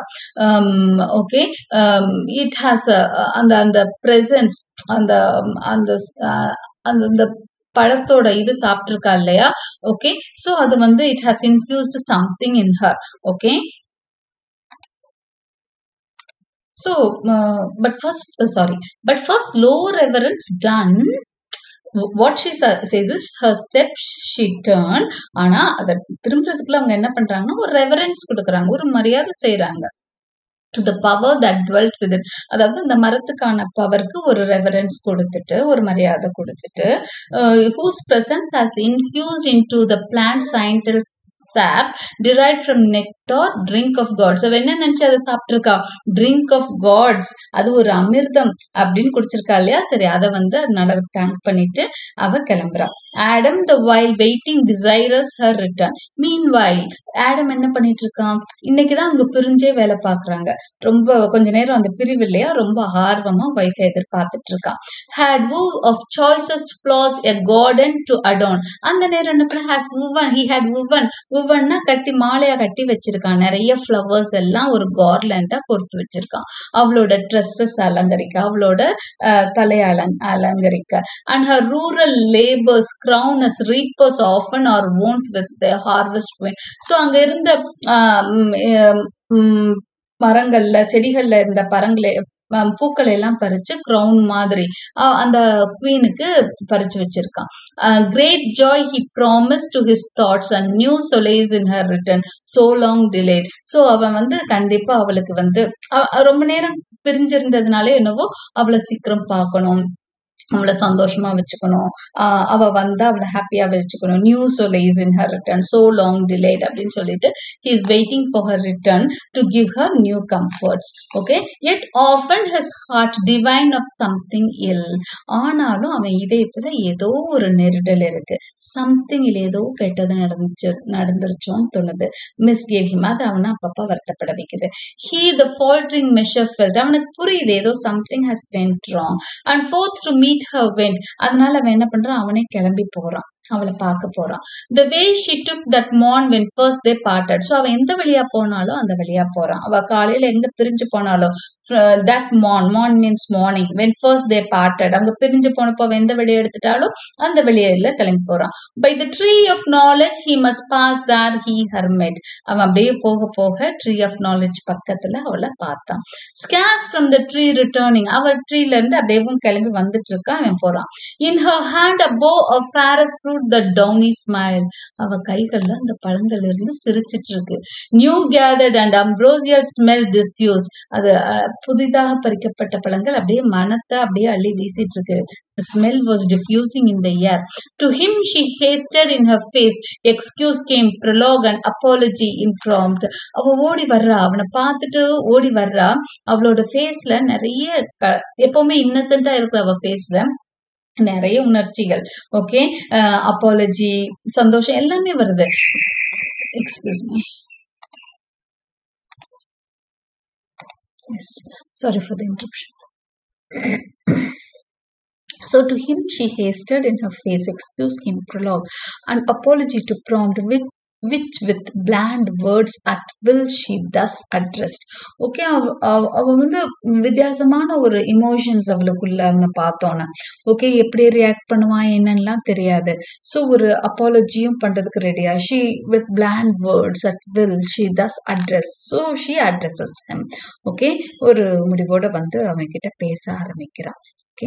A: ஓகே இட் ஹாஸ் அந்த அந்த ப்ரெசன்ஸ் அந்த அந்த அந்த அந்த பழத்தோட இது சாப்பிட்ருக்கா இல்லையா ஓகே ஸோ அது வந்து it has infused something in her okay So, uh, but first, uh, sorry, but first, low reverence done. What she says is her step she turned. ஆனா அதை திரும்புறதுக்குள்ள அவங்க என்ன பண்றாங்கன்னா ஒரு ரெவரன்ஸ் கொடுக்குறாங்க ஒரு மரியாதை செய்யறாங்க to the power that dwelt with அதாவது அந்த மரத்துக்கான பவருக்கு ஒரு ரெவரன்ஸ் கொடுத்துட்டு ஒரு மரியாதை கொடுத்துட்டு whose presence has infused into the plant sciential sap derived from nectar drink of gods அவ என்ன நினைச்சு அதை சாப்பிட்டுருக்கா ட்ரிங்க் ஆஃப் காட்ஸ் அது ஒரு அமிர்தம் அப்படின்னு குடிச்சிருக்கா இல்லையா சரி அதை வந்து அதனால தேங்க் பண்ணிட்டு அவ கிளம்புறா Adam the while waiting desirous her return meanwhile Adam என்ன பண்ணிட்டு இருக்கான் இன்னைக்குதான் அவங்க பிரிஞ்சே வேலை பாக்குறாங்க ரொம்ப கொஞ்ச நேரம் அந்த பிரிவு இல்லையா ரொம்ப ஆர்வமா வைஃபை எதிர்பார்த்துட்டு இருக்கான் had woo of choicest flaws a garden to adorn அந்த நேரம் என்ன பண்ண has woven he had woven wovenனா கட்டி மாலையா கட்டி வச்சிருக்கான் நிறைய ஃப்ளவர்ஸ் எல்லாம் ஒரு கார்லண்டா கோர்த்து வச்சிருக்கான் அவளோட ட்ரெஸ்ஸஸ் அலங்கரிக்க அவளோட அஹ், தலையை அலங் அலங்கரிக்க and her rural labours crown as reapers often are wont with the harvest queen so அங்க இருந்த ஆஹ், ம், அஹ், ம், மரங்கள்ல செடிகள்ல இருந்த பரங்களை ஆஹ், பூக்களை எல்லாம் பறிச்சு கிரவுன் மாதிரி ஆஹ், அந்த குவீனுக்கு பறிச்சு வச்சிருக்கான் great joy he promise to his thoughts and new solace in her return so long delayed so அவன் வந்து கண்டிப்பா அவளுக்கு வந்து அ- அ- ரொம்ப நேரம் பிரிஞ்சிருந்ததுனால என்னவோ அவளை சீக்கிரம் பார்க்கணும் அவளை சந்தோஷமா வச்சுக்கணும் ஆஹ் அவ வந்தா அவளை ஹாப்பியா வச்சுக்கணும் new solace in her return so long delayed அப்படின்னு சொல்லிட்டு he is waiting for her return to give her new comforts okay yet often his heart divine of something ill ஆனாலும் அவன் இதயத்துல ஏதோ ஒரு நெருடல் இருக்கு சம்திங் இல்ல ஏதோ கெட்டது நடந்துச்சு நடந்துருச்சோன்னு தோணுது மிஸ் கேவ் ஹிம் அது அவனை அப்பப்ப வருத்தப்பட வைக்குது he the faltering measure felt அவனுக்கு புரியுது ஏதோ something has went wrong and forth to meet her went அதனால அவன் என்ன பண்றான் அவனே கிளம்பி போறான் அவளை பார்க்க போறான் the way she took that morn when first they parted so அவன் எந்த வழியா போனாலும் அந்த வழியா போறான் அவ காலையில எங்க பிரிஞ்சு போனாலும் that morn morn means morning when first they parted அவங்க பிரிஞ்சு போனப்போ அவன் எந்த வழியை எடுத்துட்டாலும் அந்த வழியில கிளம்பி போறான் by the tree of knowledge he must pass there he her met அவன் அப்படியே போக போக ட்ரீ ஆஃப் நாலேஜ் பக்கத்துல அவளை பார்த்தான் scarce from the tree returning அவள் ட்ரீல இருந்து அப்படியே கிளம்பி வந்துட்டு இருக்கா அவன் போறான் in her hand a bough of fairest fruit the downy smile அவ கைகள்ல அந்த பழங்கள் இருந்து சிரிச்சிட்டு இருக்கு new gathered and ambrosial smell diffuse அது அஹ், புதிதாக பறிக்கப்பட்ட பழங்கள் அப்படியே மனத்தை அப்படியே அள்ளி வீசிட்டு இருக்கு The smell was diffusing in the air. To him she hasted in her face. Excuse came, prologue and apology in prompt. அவ ஓடி வர்றா அவனை பார்த்துட்டு ஓடி வர்றா அவளோட ஃபேஸ்ல நிறைய க- எப்பவுமே இன்னசென்ட்டா இருக்கிற அவ ஃபேஸ்ல நிறைய உணர்ச்சிகள் ஓகே அப்பாலஜி சந்தோஷம் எல்லாமே வருது excuse me yes sorry for the interruption So to him she hasted in her face, excuse him, prologue, an apology to prompt, which which with bland words at will she thus addressed. Okay அவ அவ- அவ வந்து வித்தியாசமான ஒரு இமோஷன்ஸ் அவளுக்குள்ள அவனை பார்த்தோன்னே ஓகே எப்படி ரியாக்ட் பண்ணுவான் என்னன்னுலாம் தெரியாது ஸோ ஒரு அப்பாலஜியும் பண்றதுக்கு ரெடியா she with bland words at will she thus address so she addresses him okay ஒரு முடிவோட வந்து அவன் கிட்ட பேச ஆரம்பிக்கிறான் okay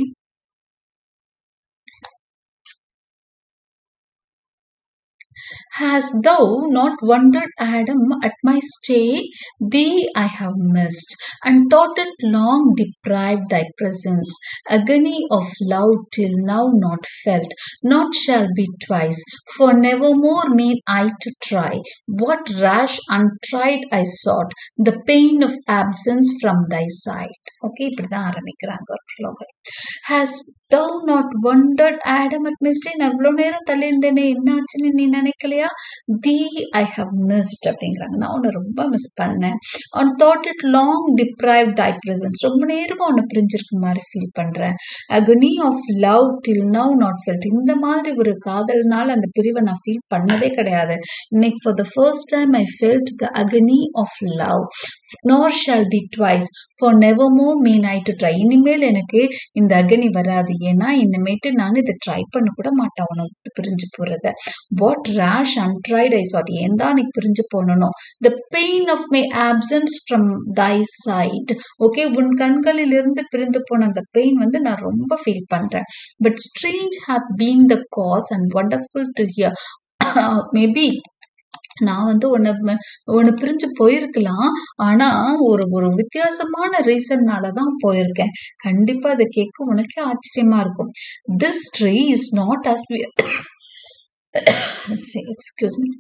A: Hast thou not wondered, Adam, at my stay? Thee I have missed, and thought it long deprived thy presence. Agony of love till now not felt, not shall be twice, for nevermore mean I to try. What rash untried I sought, the pain of absence from thy sight. Okay இப்படிதான் ஆரம்பிக்கிறாங்க ஒரு ஸ்லோகம் hast thou not wondered Adam at my stay நான் இவ்வளோ நேரம் தள்ளி இருந்தேனே என்ன ஆச்சுன்னு நீ நினைக்கலையா தி ஐ ஹவ் மிஸ்ட் அப்படிங்கிறாங்க நான் உன்னை ரொம்ப மிஸ் பண்ணேன் and thought it long deprive thy presence ரொம்ப நேரமா உன்னை பிரிஞ்சிருக்க மாதிரி ஃபீல் பண்றேன் agony of love till now not felt இந்த மாதிரி ஒரு காதல்னால அந்த பிரிவை நான் ஃபீல் பண்ணதே கிடையாது இன்னைக்கு for the first time I felt the agony of love nor shall be twice for never more mean I to try இனிமேல் எனக்கு இந்த அகனி வராது ஏன்னா இனிமேட்டு நான் இதை ட்ரை பண்ண கூட மாட்டேன் உன்னை விட்டு பிரிஞ்சு போறத வாட் ரேஷ் அன்ட்ரைட் ஐ சாட் ஏன் தான் எனக்கு பிரிஞ்சு போனணும் the pain of my absence from thy sight okay உன் கண்களில் இருந்து பிரிந்து போன அந்த பெயின் வந்து நான் ரொம்ப ஃபீல் பண்றேன் but strange have been the cause and wonderful to hear maybe நான் வந்து உன்னை ம- உன்னை பிரிஞ்சு போயிருக்கலாம் ஆனா ஒரு ஒரு வித்தியாசமான ரீசன்னால தான் போயிருக்கேன் கண்டிப்பா அதை கேட்க உனக்கே ஆச்சரியமா இருக்கும் this tree is not as excuse me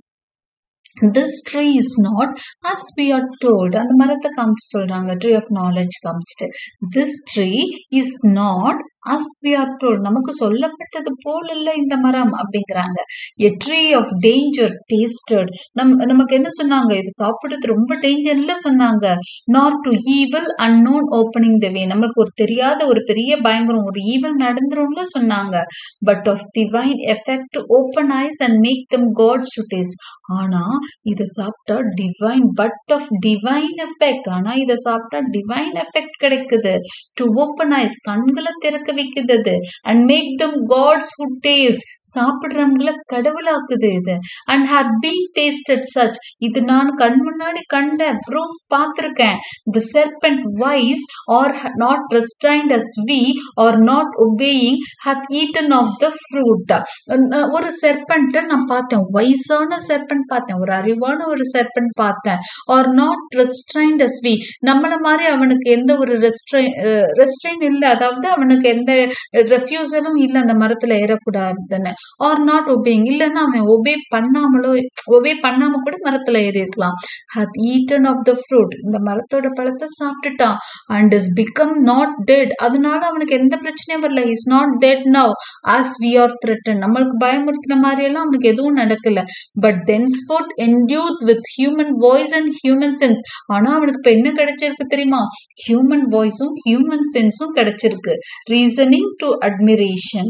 A: this tree is not as we are told அந்த மரத்தை காமிச்சு சொல்றாங்க ட்ரீ ஆஃப் நாலேஜ் காமிச்சிட்டு this tree is not as we are told நமக்கு சொல்லப்பட்டது போல இல்ல இந்த மரம் அப்படிங்கிறாங்க a tree of danger tasted நம் நமக்கு என்ன சொன்னாங்க இது சாப்பிடுறது ரொம்ப டேஞ்சர்ல சொன்னாங்க not to evil unknown opening the way நமக்கு ஒரு தெரியாத ஒரு பெரிய பயங்கரம் ஒரு ஈவில் நடந்துரும்ல சொன்னாங்க but of divine effect open eyes and make them gods to taste ஆனா இதை சாப்பிட்டா divine but of divine effect ஆனா இதை சாப்பிட்டா டிவைன் எஃபெக்ட் கிடைக்குது டு ஓப்பன் ஐஸ் கண்களை திறக்க வைக்குது அது and make them gods who taste சாப்பிடுறவங்கள கடவுளாக்குது இது and have been tasted such இது நான் கண் முன்னாடி கண்ட ப்ரூஃப் பார்த்திருக்கேன் தி serpent wise or ha- not restrained as we or not obeying hath eaten of the fruit அஹ் ஒரு செர்பெண்ட்டை நான் பார்த்தேன் வயசான செர்பெண்ட் பார்த்தேன் ஒரு அறிவான ஒரு செர்பெண்ட் பார்த்தேன் are not restrained as we நம்மள மாதிரி அவனுக்கு எந்த ஒரு ரெஸ்ட்ரைன் ரெஸ்ட்ரைன் இல்லை அதாவது அவனுக்கு எந்த ரெஃப்யூசலும் இல்லை அந்த மரத்துல ஏறக்கூடாதுன்னு ஆர் நாட் ஒபேயிங் இல்லைன்னா அவன் ஒபே பண்ணாமலோ ஒபே பண்ணாம கூட மரத்துல ஏறி இருக்கலாம் hath eaten of the fruit இந்த மரத்தோட பழத்தை சாப்பிட்டுட்டான் and is become not dead அதனால அவனுக்கு எந்த பிரச்சனையும் வரல is not dead now as we are threatened நம்மளுக்கு பயமுறுத்தின மாதிரி எல்லாம் அவனுக்கு எதுவும் நடக்கல but thenceforth endued with human voice and human sense ஆனா அவனுக்கு இப்ப என்ன கிடைச்சிருக்கு தெரியுமா ஹியூமன் வாய்ஸும் ஹியூமன் சென்ஸும் கிடைச்சிருக்கு ரீசனிங் டு அட்மிரேஷன்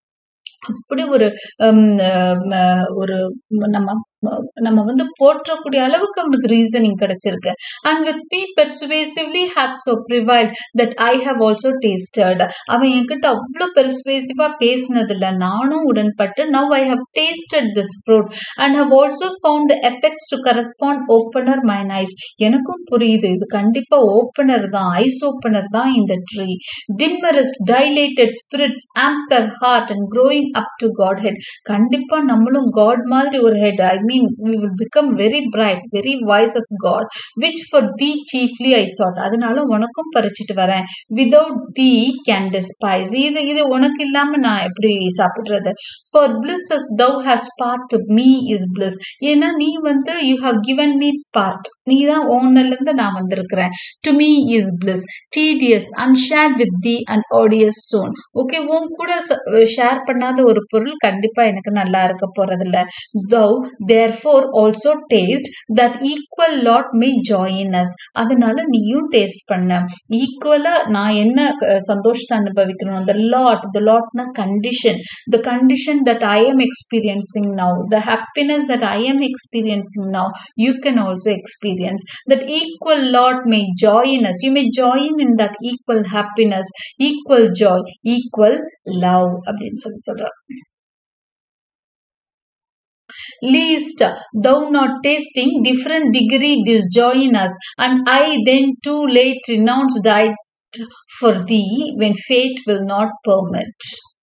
A: அப்படி ஒரு ஹம், அஹ், ஒரு நம்ம நம்ம வந்து போற்றக்கூடிய அளவுக்கு அவனுக்கு ரீசனிங் கிடைச்சிருக்கு and with be persuasively hath so prevailed that I have also tasted அவன் என்கிட்ட அவ்வளோ பெர்சுவேசிவா பேசினதில்ல நானும் உடன்பட்டு now I have tasted this fruit and have also found the effects to correspond opener mine eyes எனக்கும் புரியுது இது கண்டிப்பா ஓப்பனர் தான் ஐஸ் ஓப்பனர் தான் இந்த tree dim erst dilated spirits ampler heart and growing up to god head கண்டிப்பா நம்மளும் காட் மாதிரி ஒரு head I mean we will become very bright very wise as god which for thee chiefly i sought அதனால உனக்கும் பறிச்சிட்டு வரேன் without thee can despise இது இது உனக்கு இல்லாம நான் எப்படி சாப்பிடுறது for bliss as thou hast part to me is bliss ஏன்னா நீ வந்து you have given me part நீ தான் ஓனர்ல இருந்து நான் வந்திருக்கிறேன் to me is bliss tedious unshared with thee and odious soon okay உன் கூட ஷேர் பண்ணாத ஒரு பொருள் கண்டிப்பா எனக்கு நல்லா இருக்க போறதில்ல thou therefore also taste that equal lot may join us அதனால நீயும் டேஸ்ட் பண்ண ஈக்குவலா நான் என்ன அஹ், சந்தோஷத்தை அனுபவிக்கணும் the lot the lotனா condition the condition that I am experiencing now the happiness that I am experiencing now you can also experience that equal lot may join us you may join in that equal happiness equal joy equal love அப்படின்னு சொல்லி சொல்றார் least thou not tasting different degree disjoin us and i then too late renounce died for thee when fate will not permit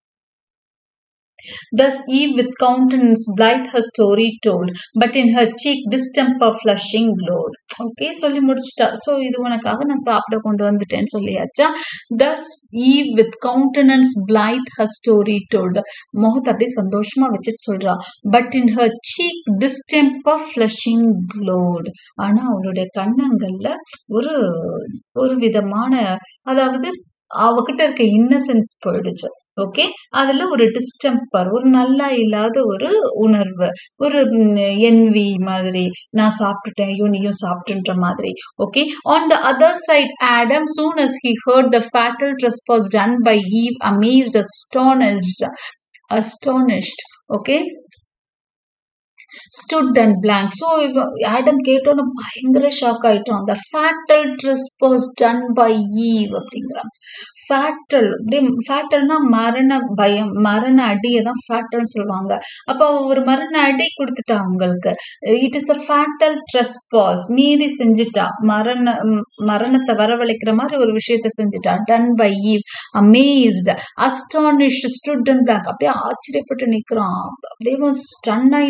A: Thus Eve with countenance blithe her story told, but in her cheek distemper flushing glowed. Okay சொல்லி முடிச்சுட்டா ஸோ இது உனக்காக நான் சாப்பிட கொண்டு வந்துட்டேன்னு சொல்லியாச்சா thus Eve with countenance blithe her story told முகத்தை அப்படியே சந்தோஷமா வச்சுட்டு சொல்றா but in her cheek distemper flushing glowed ஆனா அவளுடைய கண்ணங்கள்ல ஒரு ஒரு விதமான அதாவது அவகிட்ட இருக்க இன்னசென்ஸ் போயிடுச்சு ஓகே அதுல ஒரு டிஸ்டெம்பர் ஒரு நல்லா இல்லாத ஒரு உணர்வு ஒரு என்வி மாதிரி நான் சாப்பிட்டுட்டேன் ஐயோ நீயும் சாப்பிட்டுன்ற மாதிரி okay on the other side Adam soon as he heard the fatal trespass done by eve amazed astonished astonished okay stood and blank so Adam கேட்டோன்னு பயங்கர ஷாக் ஆயிட்டோம் அந்த fatal trespass done by Eve அப்படிங்கிறாங்க ஃபேட்டல் அப்படியே ஃபேட்டல்னா மரண பயம் மரண அடியை தான் ஃபேட்டல்னு சொல்லுவாங்க அப்போ ஒரு மரண அடி கொடுத்துட்டா அவங்களுக்கு it is a fatal trespass மீறி செஞ்சுட்டா மரண ம், மரணத்தை வரவழைக்கிற மாதிரி ஒரு விஷயத்த செஞ்சுட்டா done by Eve amazed astonished stood and blank அப்படியே ஆச்சரியப்பட்டு நிற்கிறான் அப்படியே ஸ்டன் ஆகி நிற்கிறான்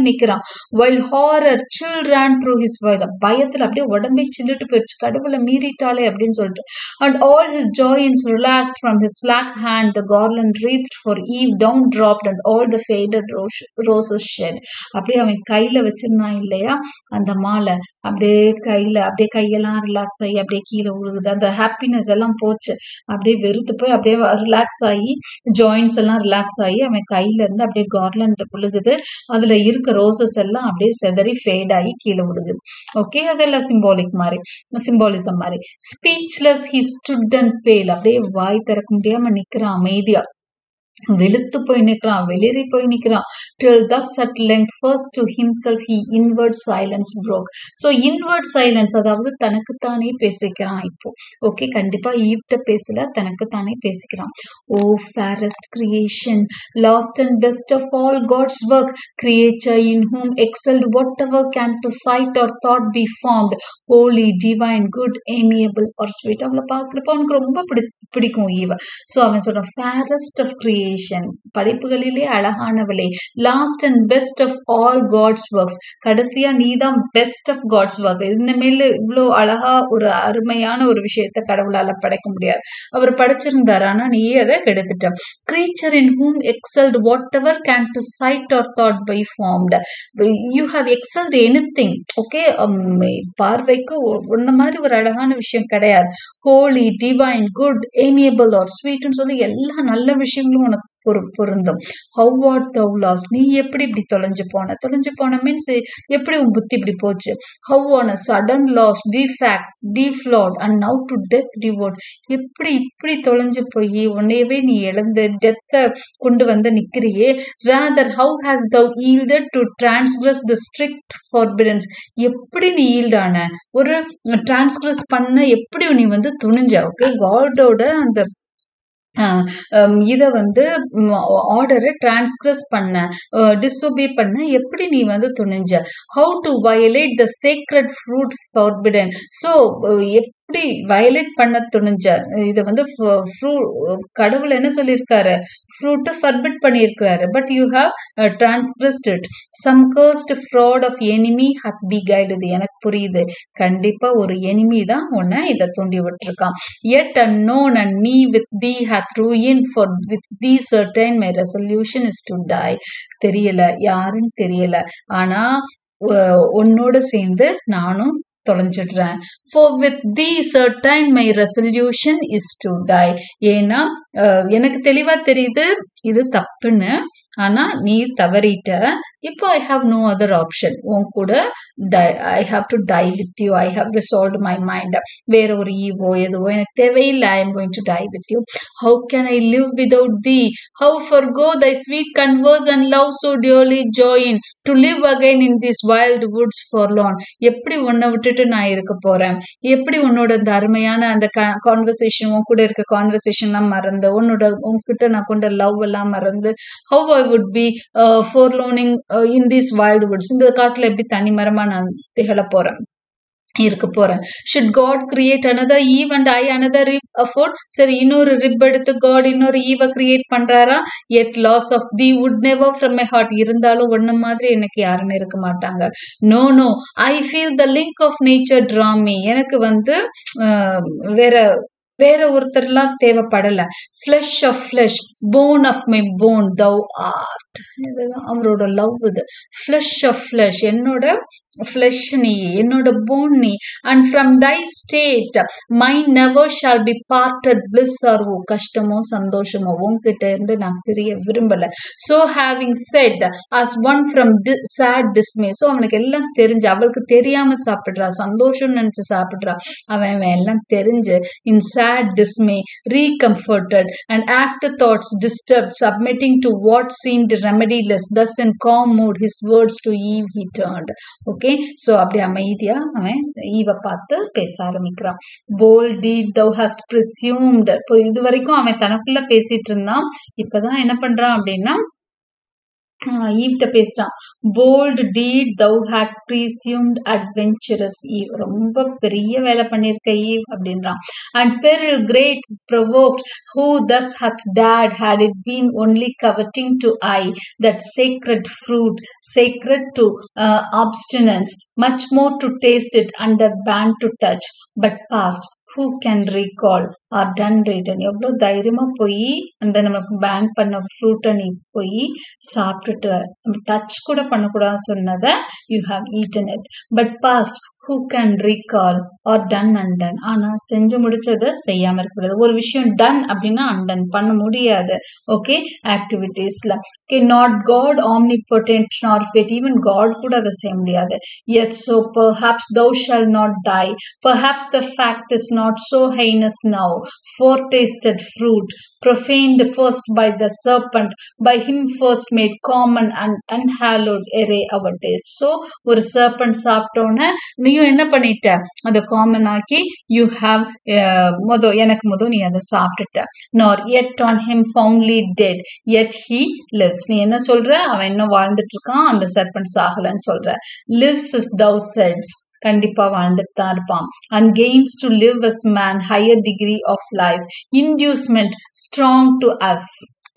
A: while horror chill ran through his while பயத்துல அப்படியே உடம்பே சில்லுட்டு போயிடுச்சு கடவுளை மீறிட்டாலே அப்படின்னு சொல்லிட்டு and all his joints relax from his slack hand the garland wreath for Eve down dropped and all the faded rose roses shed அப்படியே அவன் கையில வச்சிருந்தான் இல்லையா அந்த மாலை அப்படியே கையில அப்படியே கையெல்லாம் ரிலாக்ஸ் ஆகி அப்படியே கீழே விழுகுது அந்த ஹாப்பினஸ் எல்லாம் போச்சு அப்படியே வெறுத்து போய் அப்படியே ரிலாக்ஸ் ஆகி ஜாயின்ஸ் எல்லாம் ரிலாக்ஸ் ஆகி அவன் கையில இருந்து அப்படியே கார்லண்ட் விழுகுது அதுல இருக்க ரோசஸ் எல்லாம் அப்படியே செதறி ஃபேட் ஆகி கீழே விழுகுது ஓகே அதெல்லாம் சிம்பாலிக் மாதிரி சிம்பாலிசம் மாதிரி ஸ்பீச்லெஸ் ஹி ஸ்டுட் அண்ட் பேல் அப்படியே வாய் திறக்க முடியாம நிக்கிறான் அமைதியா வெளுத்து போய் நிற்கிறான் வெளிரி போய் நிற்கிறான் till thus at length first to himself he inward silence broke so inward silence அதாவது தனக்குத்தானே பேசிக்கிறான் இப்போ ஓகே கண்டிப்பா ஈவ்ட்ட பேசல தனக்குத்தானே பேசிக்கிறான் oh fairest creation last and best of all God's work creature in whom excelled whatever can to sight or thought be formed holy divine good amiable or sweet அவளை பார்க்குறப்ப அவனுக்கு ரொம்ப பிடி பிடிக்கும் ஈவ ஸோ அவன் சொல்றான் ஃபேரஸ்ட் ஆஃப் கிரியேஷன் படைப்புகளிலே அழகானவளே last and best of all God's works கடைசியா நீ தான் பெஸ்ட் ஆஃப் காட்ஸ் ஒர்க் இனிமேல் இவ்வளோ அழகா ஒரு அருமையான ஒரு விஷயத்த கடவுளால படைக்க முடியாது அவர் படைச்சிருந்தார் ஆனா நீ அதை கெடுத்துட்ட creature in whom excelled whatever can to sight or thought by formed you have excelled anything okay um, பார்வைக்கு ஒன்ன மாதிரி ஒரு அழகான விஷயம் கிடையாது holy divine good amiable or ஸ்வீட்னு சொல்லி எல்லா நல்ல விஷயங்களும் உனக்கு பொரு பொருந்தும் ஹவ் வாட் தவ் லாஸ் நீ எப்படி இப்படி தொலைஞ்சு போன தொலைஞ்சு போன மீன்ஸ் எப்படி உன் புத்தி இப்படி போச்சு how on a sudden lost defaced deflowered and now to death devote எப்படி இப்படி தொலைஞ்சு போய் உன்னையவே நீ இழந்து டெத்தை கொண்டு வந்து நிக்கிறியே rather how hast thou yielded to transgress the strict forbiddance எப்படி நீ ஈல்டான ஒரு டிரான்ஸ்கிரஸ் பண்ண எப்படி நீ வந்து துணிஞ்ச ஓகே காடோட அந்த இதை வந்து ஆர்டரை டிரான்ஸ்கிரஸ் பண்ண டிஸ்ஒபே பண்ண எப்படி நீ வந்து துணிஞ்ச how to violate the sacred fruit forbidden so எப்படி வயலேட் பண்ண துணிஞ்ச இதை வந்து கடவுள் என்ன சொல்லியிருக்காரு ஃப்ரூட்டை ஃபர்பிட் பண்ணியிருக்கிறாரு but you have transgressed it some cursed fraud of enemy hath beguiled எனக்கு புரியுது கண்டிப்பா ஒரு எனிமி தான் உன்னை இதை தூண்டி விட்டுருக்கான் yet and known and me with thee hath ruin for with thee certain my resolution is to die தெரியல யாருன்னு தெரியல ஆனா உன்னோட சேர்ந்து நானும் தொலைஞ்சிடுறேன் for with thee certain my resolution is to die ஏன்னா எனக்கு தெளிவா தெரியுது இது தப்புன்னு ஆனா நீ தவறிட்ட இப்போ I have no other option உன் கூட die I have to die with you I have resolve my mind வேற ஒரு ஈவோ எதுவோ எனக்கு தேவையில்லை I am going to die with you how can I live without thee how forgo thy sweet converse and love so dearly join to live again in this wild woods forlorn எப்படி உன்னை விட்டுட்டு நான் இருக்க போறேன் எப்படி உன்னோட அந்த அருமையான அந்த கான்வர்சேஷன் உன் கூட இருக்க கான்வர்சேஷன்லாம் மறந்து உன்னோட உன்கிட்ட நான் கொண்ட லவ் எல்லாம் மறந்து how I would be forlorn in this wild woods இந்த காட்டுல எப்படி தனி மரமா நான் திகழ போறேன் இருக்க போறேன் should God create another Eve and I another rib afford சரி இன்னொரு ரிப் எடுத்து காட் இன்னொரு ஈவை கிரியேட் பண்றாரா yet loss of thee would never from my heart இருந்தாலும் ஒன்ன மாதிரி எனக்கு யாருமே இருக்க மாட்டாங்க no no I feel the link of nature draw me எனக்கு வந்து வேற வேற ஒருத்தர்லாம் தேவைப்படல flesh of flesh bone of my bone thou art இதுதான் அவரோட லவ் இது ஃப்ளஷ் ஆஃப் ஃப்ளஷ் என்னோட ஃப்ளஷ் நீ என்னோட போன் நீ and from thy state mine never shall be parted bliss or woe கஷ்டமோ சந்தோஷமோ உன்கிட்ட இருந்து நான் பிரிய விரும்பல so having said as one from sad dismay so அவனுக்கு எல்லாம் தெரிஞ்சு அவளுக்கு தெரியாம சாப்பிடுறா சந்தோஷம் நினைச்சு சாப்பிடுறா அவன் அவன் எல்லாம் தெரிஞ்சு in sad dismay recomforted and after thoughts disturbed submitting to what seemed remediless thus in calm mood his words to Eve he turned okay so அப்படி அமைதியா அவன் ஈவை பார்த்து பேச ஆரம்பிக்கிறான் போல் டீட் தவ் ஹஸ் ப்ரிசியூம்டு இப்போ இது வரைக்கும் அவன் தனக்குள்ள பேசிட்டு இருந்தான் இப்பதான் என்ன பண்றான் அப்படின்னா ஈவ்ட்ட பேசுறான் bold deed thou hast presumed adventurous Eve ரொம்ப பெரிய வேலை பண்ணியிருக்க ஈவ் அப்படின்றான் and peril great provoked who thus hath டேட் had it been only coveting to eye that sacred fruit sacred to uh, abstinence much more to taste it under ban to touch but past who can recall or done written எவ்வளோ தைரியமா போய் அந்த நமக்கு பேன் பண்ண ஃப்ரூட்டை நீ போய் சாப்பிட்டுட்டு நம்ம டச் கூட பண்ணக்கூடாதுன்னு சொன்னதை you have eaten it but past who can recall or done undone ஆனா செஞ்சு முடிச்சதை செய்யாம இருக்கிறது ஒரு விஷயம் டன் அப்படின்னா அண்டன் பண்ண முடியாது ஓகே ஆக்டிவிட்டீஸ்ல okay not God omnipotent nor fate even God கூட அதை செய்ய முடியாது yet so perhaps thou shalt not die perhaps the fact is not so heinous now foretasted fruit profaned first by the serpent, by him first made common and unhallowed array our taste. So, ஒரு serpent சாப்பிட்டோன்னே நீயும் என்ன பண்ணிட்ட அதை காமன் ஆக்கி யூ ஹாவ் மொதல் எனக்கு மொதல் நீ அதை சாப்பிட்டுட்ட nor yet on him found dead yet he lives நீ என்ன சொல்ற அவன் இன்னும் வாழ்ந்துட்டு இருக்கான் அந்த சர்பண்ட் சாகலன்னு சொல்ற லிவ்ஸ் இஸ் தவ் செட்ஸ் கண்டிப்பா வாழ்ந்துட்டு தான் இருப்பான் and gains to live as man higher degree of life inducement strong to us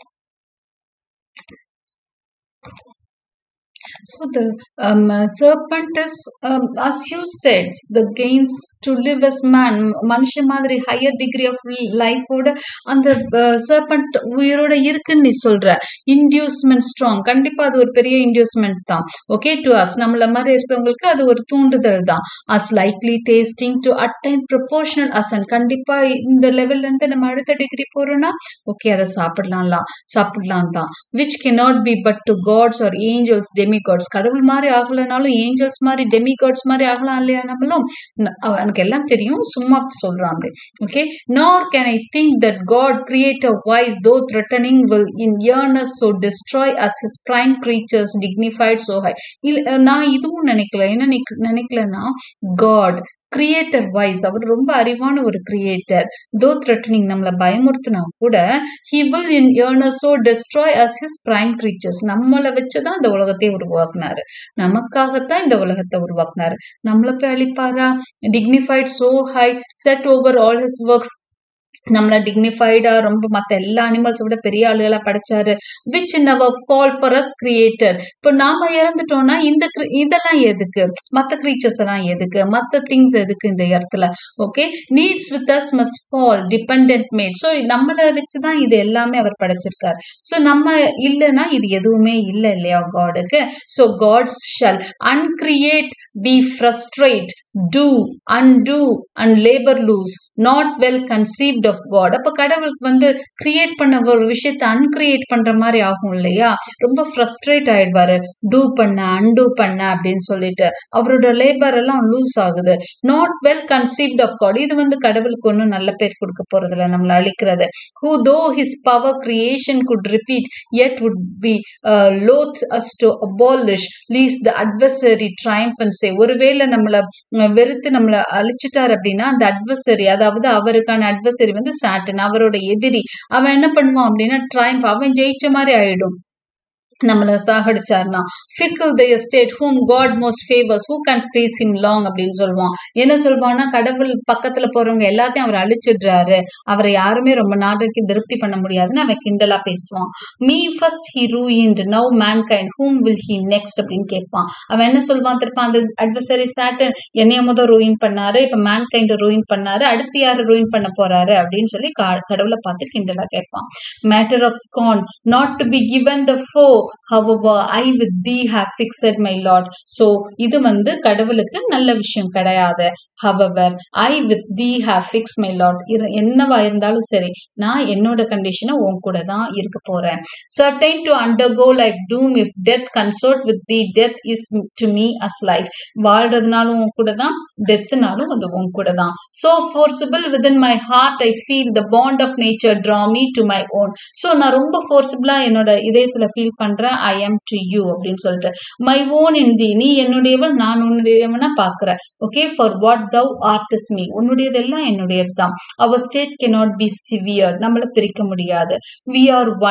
A: So the um, uh, serpent is, um, as you said, the gains to live as man, மனுஷ மாதிரி ஹையர் டிகிரி ஆஃப் லைஃபோட அந்த சர்பண்ட் உயிரோட இருக்குன்னு நீ சொல்ற இன்டியூஸ்மெண்ட் ஸ்ட்ராங் கண்டிப்பா அது ஒரு பெரிய இன்டியூஸ்மெண்ட் தான் ஓகே டு அஸ் நம்மள மாதிரி இருக்கிறவங்களுக்கு அது ஒரு தூண்டுதல் தான் as likely tasting to attain proportional ascent கண்டிப்பா இந்த லெவல்ல இருந்து நம்ம அடுத்த டிகிரி போறோம்னா ஓகே அதை சாப்பிடலாம்லாம் சாப்பிடலாம் தான் which cannot be but to gods or angels demigods கடவுள் மாதிரி ஆகலைனாலும் ஏஞ்சல்ஸ் மாதிரி டெமிகாட்ஸ் மாதிரி ஆகலாம் இல்லையா நம்மளும் ந- அவனுக்கு எல்லாம் தெரியும் சும்மா சொல்றான் அப்படி okay nor can I think that God create a voice though threatening will in eeriness so destroy us his prime creatures dignified so high இல்ல நான் இதுவும் நினைக்கல என்ன நினைக்க- நினைக்கலன்னா காட் கிரியேட்டர் வைஸ் அவர் ரொம்ப அறிவான ஒரு கிரியேட்டர் தோ த்ரெட்டனிங் நம்மளை பயமுறுத்தினா கூட he will in earnest so destroy us his prime creatures நம்மளை வச்சுதான் இந்த உலகத்தை உருவாக்குனாரு நமக்காகத்தான் இந்த உலகத்தை உருவாக்குனாரு நம்மளை போய் அழிப்பாரா dignified so high set over all his works நம்மள டிக்னிஃபைடா ரொம்ப மத்த எல்லா அனிமல்ஸ் விட பெரிய ஆளுகளா படைச்சாரு which in our fall for us created இப்போ நாம இறந்துட்டோம்னா இந்த cre- இதெல்லாம் எதுக்கு மத்த creatures எல்லாம் எதுக்கு மத்த திங்ஸ் எதுக்கு இந்த இடத்துல okay needs with us must fall dependent made so நம்மளை வச்சுதான் இது எல்லாமே அவர் படைச்சிருக்காரு ஸோ நம்ம இல்லைன்னா இது எதுவுமே இல்லை இல்லையா காடுக்கு so gods shall uncreate be frustrate do undo and labor lose not well conceived of god அப்ப கடவுளுக்கு வந்து கிரியேட் பண்ண ஒரு விஷயத்தை அன்கிரியேட் பண்ற மாதிரி ஆகும் இல்லையா ரொம்ப ஃப்ரஸ்ட்ரேட் ஆயிடுவாரு டூ பண்ண அன்டூ பண்ண அப்படின்னு சொல்லிட்டு அவரோட லேபர் எல்லாம் லூஸ் ஆகுது not well conceived of God இது வந்து கடவுளுக்கு ஒன்றும் நல்ல பேர் கொடுக்க போறது இல்ல நம்மளை அழிக்கிறது who though his power creation could repeat yet would be uh, loath us to abolish least the adversary triumph and say ஒருவேளை நம்மள அஹ், வெறுத்து நம்மள அழிச்சிட்டார் அப்படின்னா அந்த அட்வர்சரி அதாவது அவருக்கான அட்வர்சரி வந்து சாட்டன் அவரோட எதிரி அவன் என்ன பண்ணுவான் அப்படின்னா ட்ரைம்ப் அவன் ஜெயிச்ச மாதிரி ஆயிடும் நம்மள சாகடிச்சார்னா fickle the state whom God most favours who can please him long அப்படின்னு சொல்லுவான் என்ன சொல்வான்னா கடவுள் பக்கத்துல போறவங்க எல்லாத்தையும் அவர் அழிச்சிடுறாரு அவரை யாருமே ரொம்ப நாளைக்கு திருப்தி பண்ண முடியாதுன்னு அவன் கிண்டலா பேசுவான் me first he ruined now mankind whom will he next அப்படின்னு கேட்பான் அவன் என்ன சொல்வான் திருப்ப அந்த அட்வர்சரி சாட்டன் என்னைய முதல் ரூயின் பண்ணாரு இப்ப மேன் கைண்ட் ரூயின் பண்ணாரு அடுத்து யாரு ரூயின் பண்ண போறாரு அப்படின்னு சொல்லி கா- கடவுளை பார்த்து கிண்டலா கேட்பான் matter of scorn not to be given the foe however I with thee have fixed my lot so இது வந்து கடவுளுக்கு நல்ல விஷயம் கிடையாது however I with thee have fixed my lot இது என்னவா இருந்தாலும் சரி நான் என்னோட கண்டிஷனை உன் கூட தான் இருக்க போறேன் certain to undergo like doom if death consort with thee death is to me as life வாழ்றதுனாலும் உன் கூட தான் டெத்துனாலும் அது உன் கூட தான் so forcible within my heart I feel the bond of nature draw me to my own so நான் ரொம்ப ஃபோர்ஸபிளா என்னோட இதயத்துல ஃபீல் பண்றேன் ஐ am டு யூ அப்படின்னு சொல்லிட்டு மை ஓன் இன் தி நீ என்னுடையவள் நான் உன்னுடையவனா பாக்குறேன் okay for what thou art is me உன்னுடையதெல்லாம் என்னுடையது தான் our state cannot be severed நம்மள பிரிக்க முடியாது we are one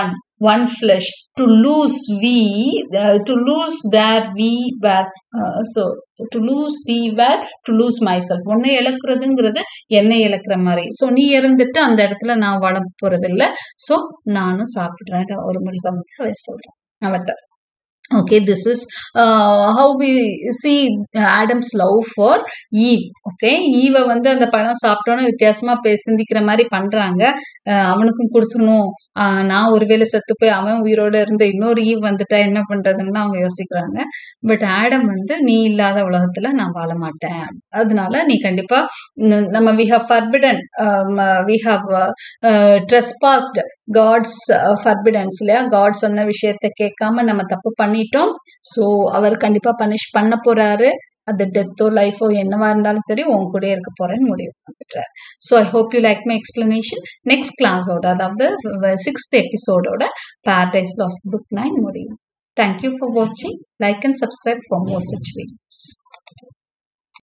A: one flesh to lose we uh, to lose that we were uh, so to lose the were to lose myself உன்னை இழக்கிறதுங்கிறது என்னை இழக்கிற மாதிரி ஸோ நீ இறந்துட்டு அந்த இடத்துல நான் வாழ போறது இல்ல ஸோ நானும் சாப்பிடுறேன் ஒரு முடிவை வந்து அவ சொல்றேன் அவட்ட okay this is uh, how we see adam's love for eve okay ஈவ வந்து அந்த பழம் சாப்பிட்டோன்னு வித்தியாசமா பே சிந்திக்கிற மாதிரி பண்றாங்க அஹ் அவனுக்கும் கொடுத்துடணும் ஆஹ் நான் ஒருவேளை செத்து போய் அவன் உயிரோட இருந்த இன்னொரு ஈவ் வந்துட்டா என்ன பண்றதுன்னு அவங்க யோசிக்கிறாங்க பட் ஆடம் வந்து நீ இல்லாத உலகத்துல நான் வாழ மாட்டேன் அதனால நீ கண்டிப்பா ந- நம்ம we have forbidden we have trespassed God's forbiddance இல்லையா காட் சொன்ன விஷயத்த கேட்காம நம்ம தப்பு பண்ணிட்டோம் ஸோ அவர் கண்டிப்பா பனிஷ் பண்ண போறாரு அது டெத்தோ லைஃபோ என்னவா இருந்தாலும் சரி உன் கூட இருக்க போறேன்னு முடிவு பண்ணிட்டாரு so I hope you like my explanation next கிளாஸோட அதாவது சிக்ஸ்த் எபிசோடோட பேரடைஸ் லாஸ்ட் புக் நைன் முடியும் தேங்க்யூ ஃபார் வாட்சிங் like and subscribe for more such videos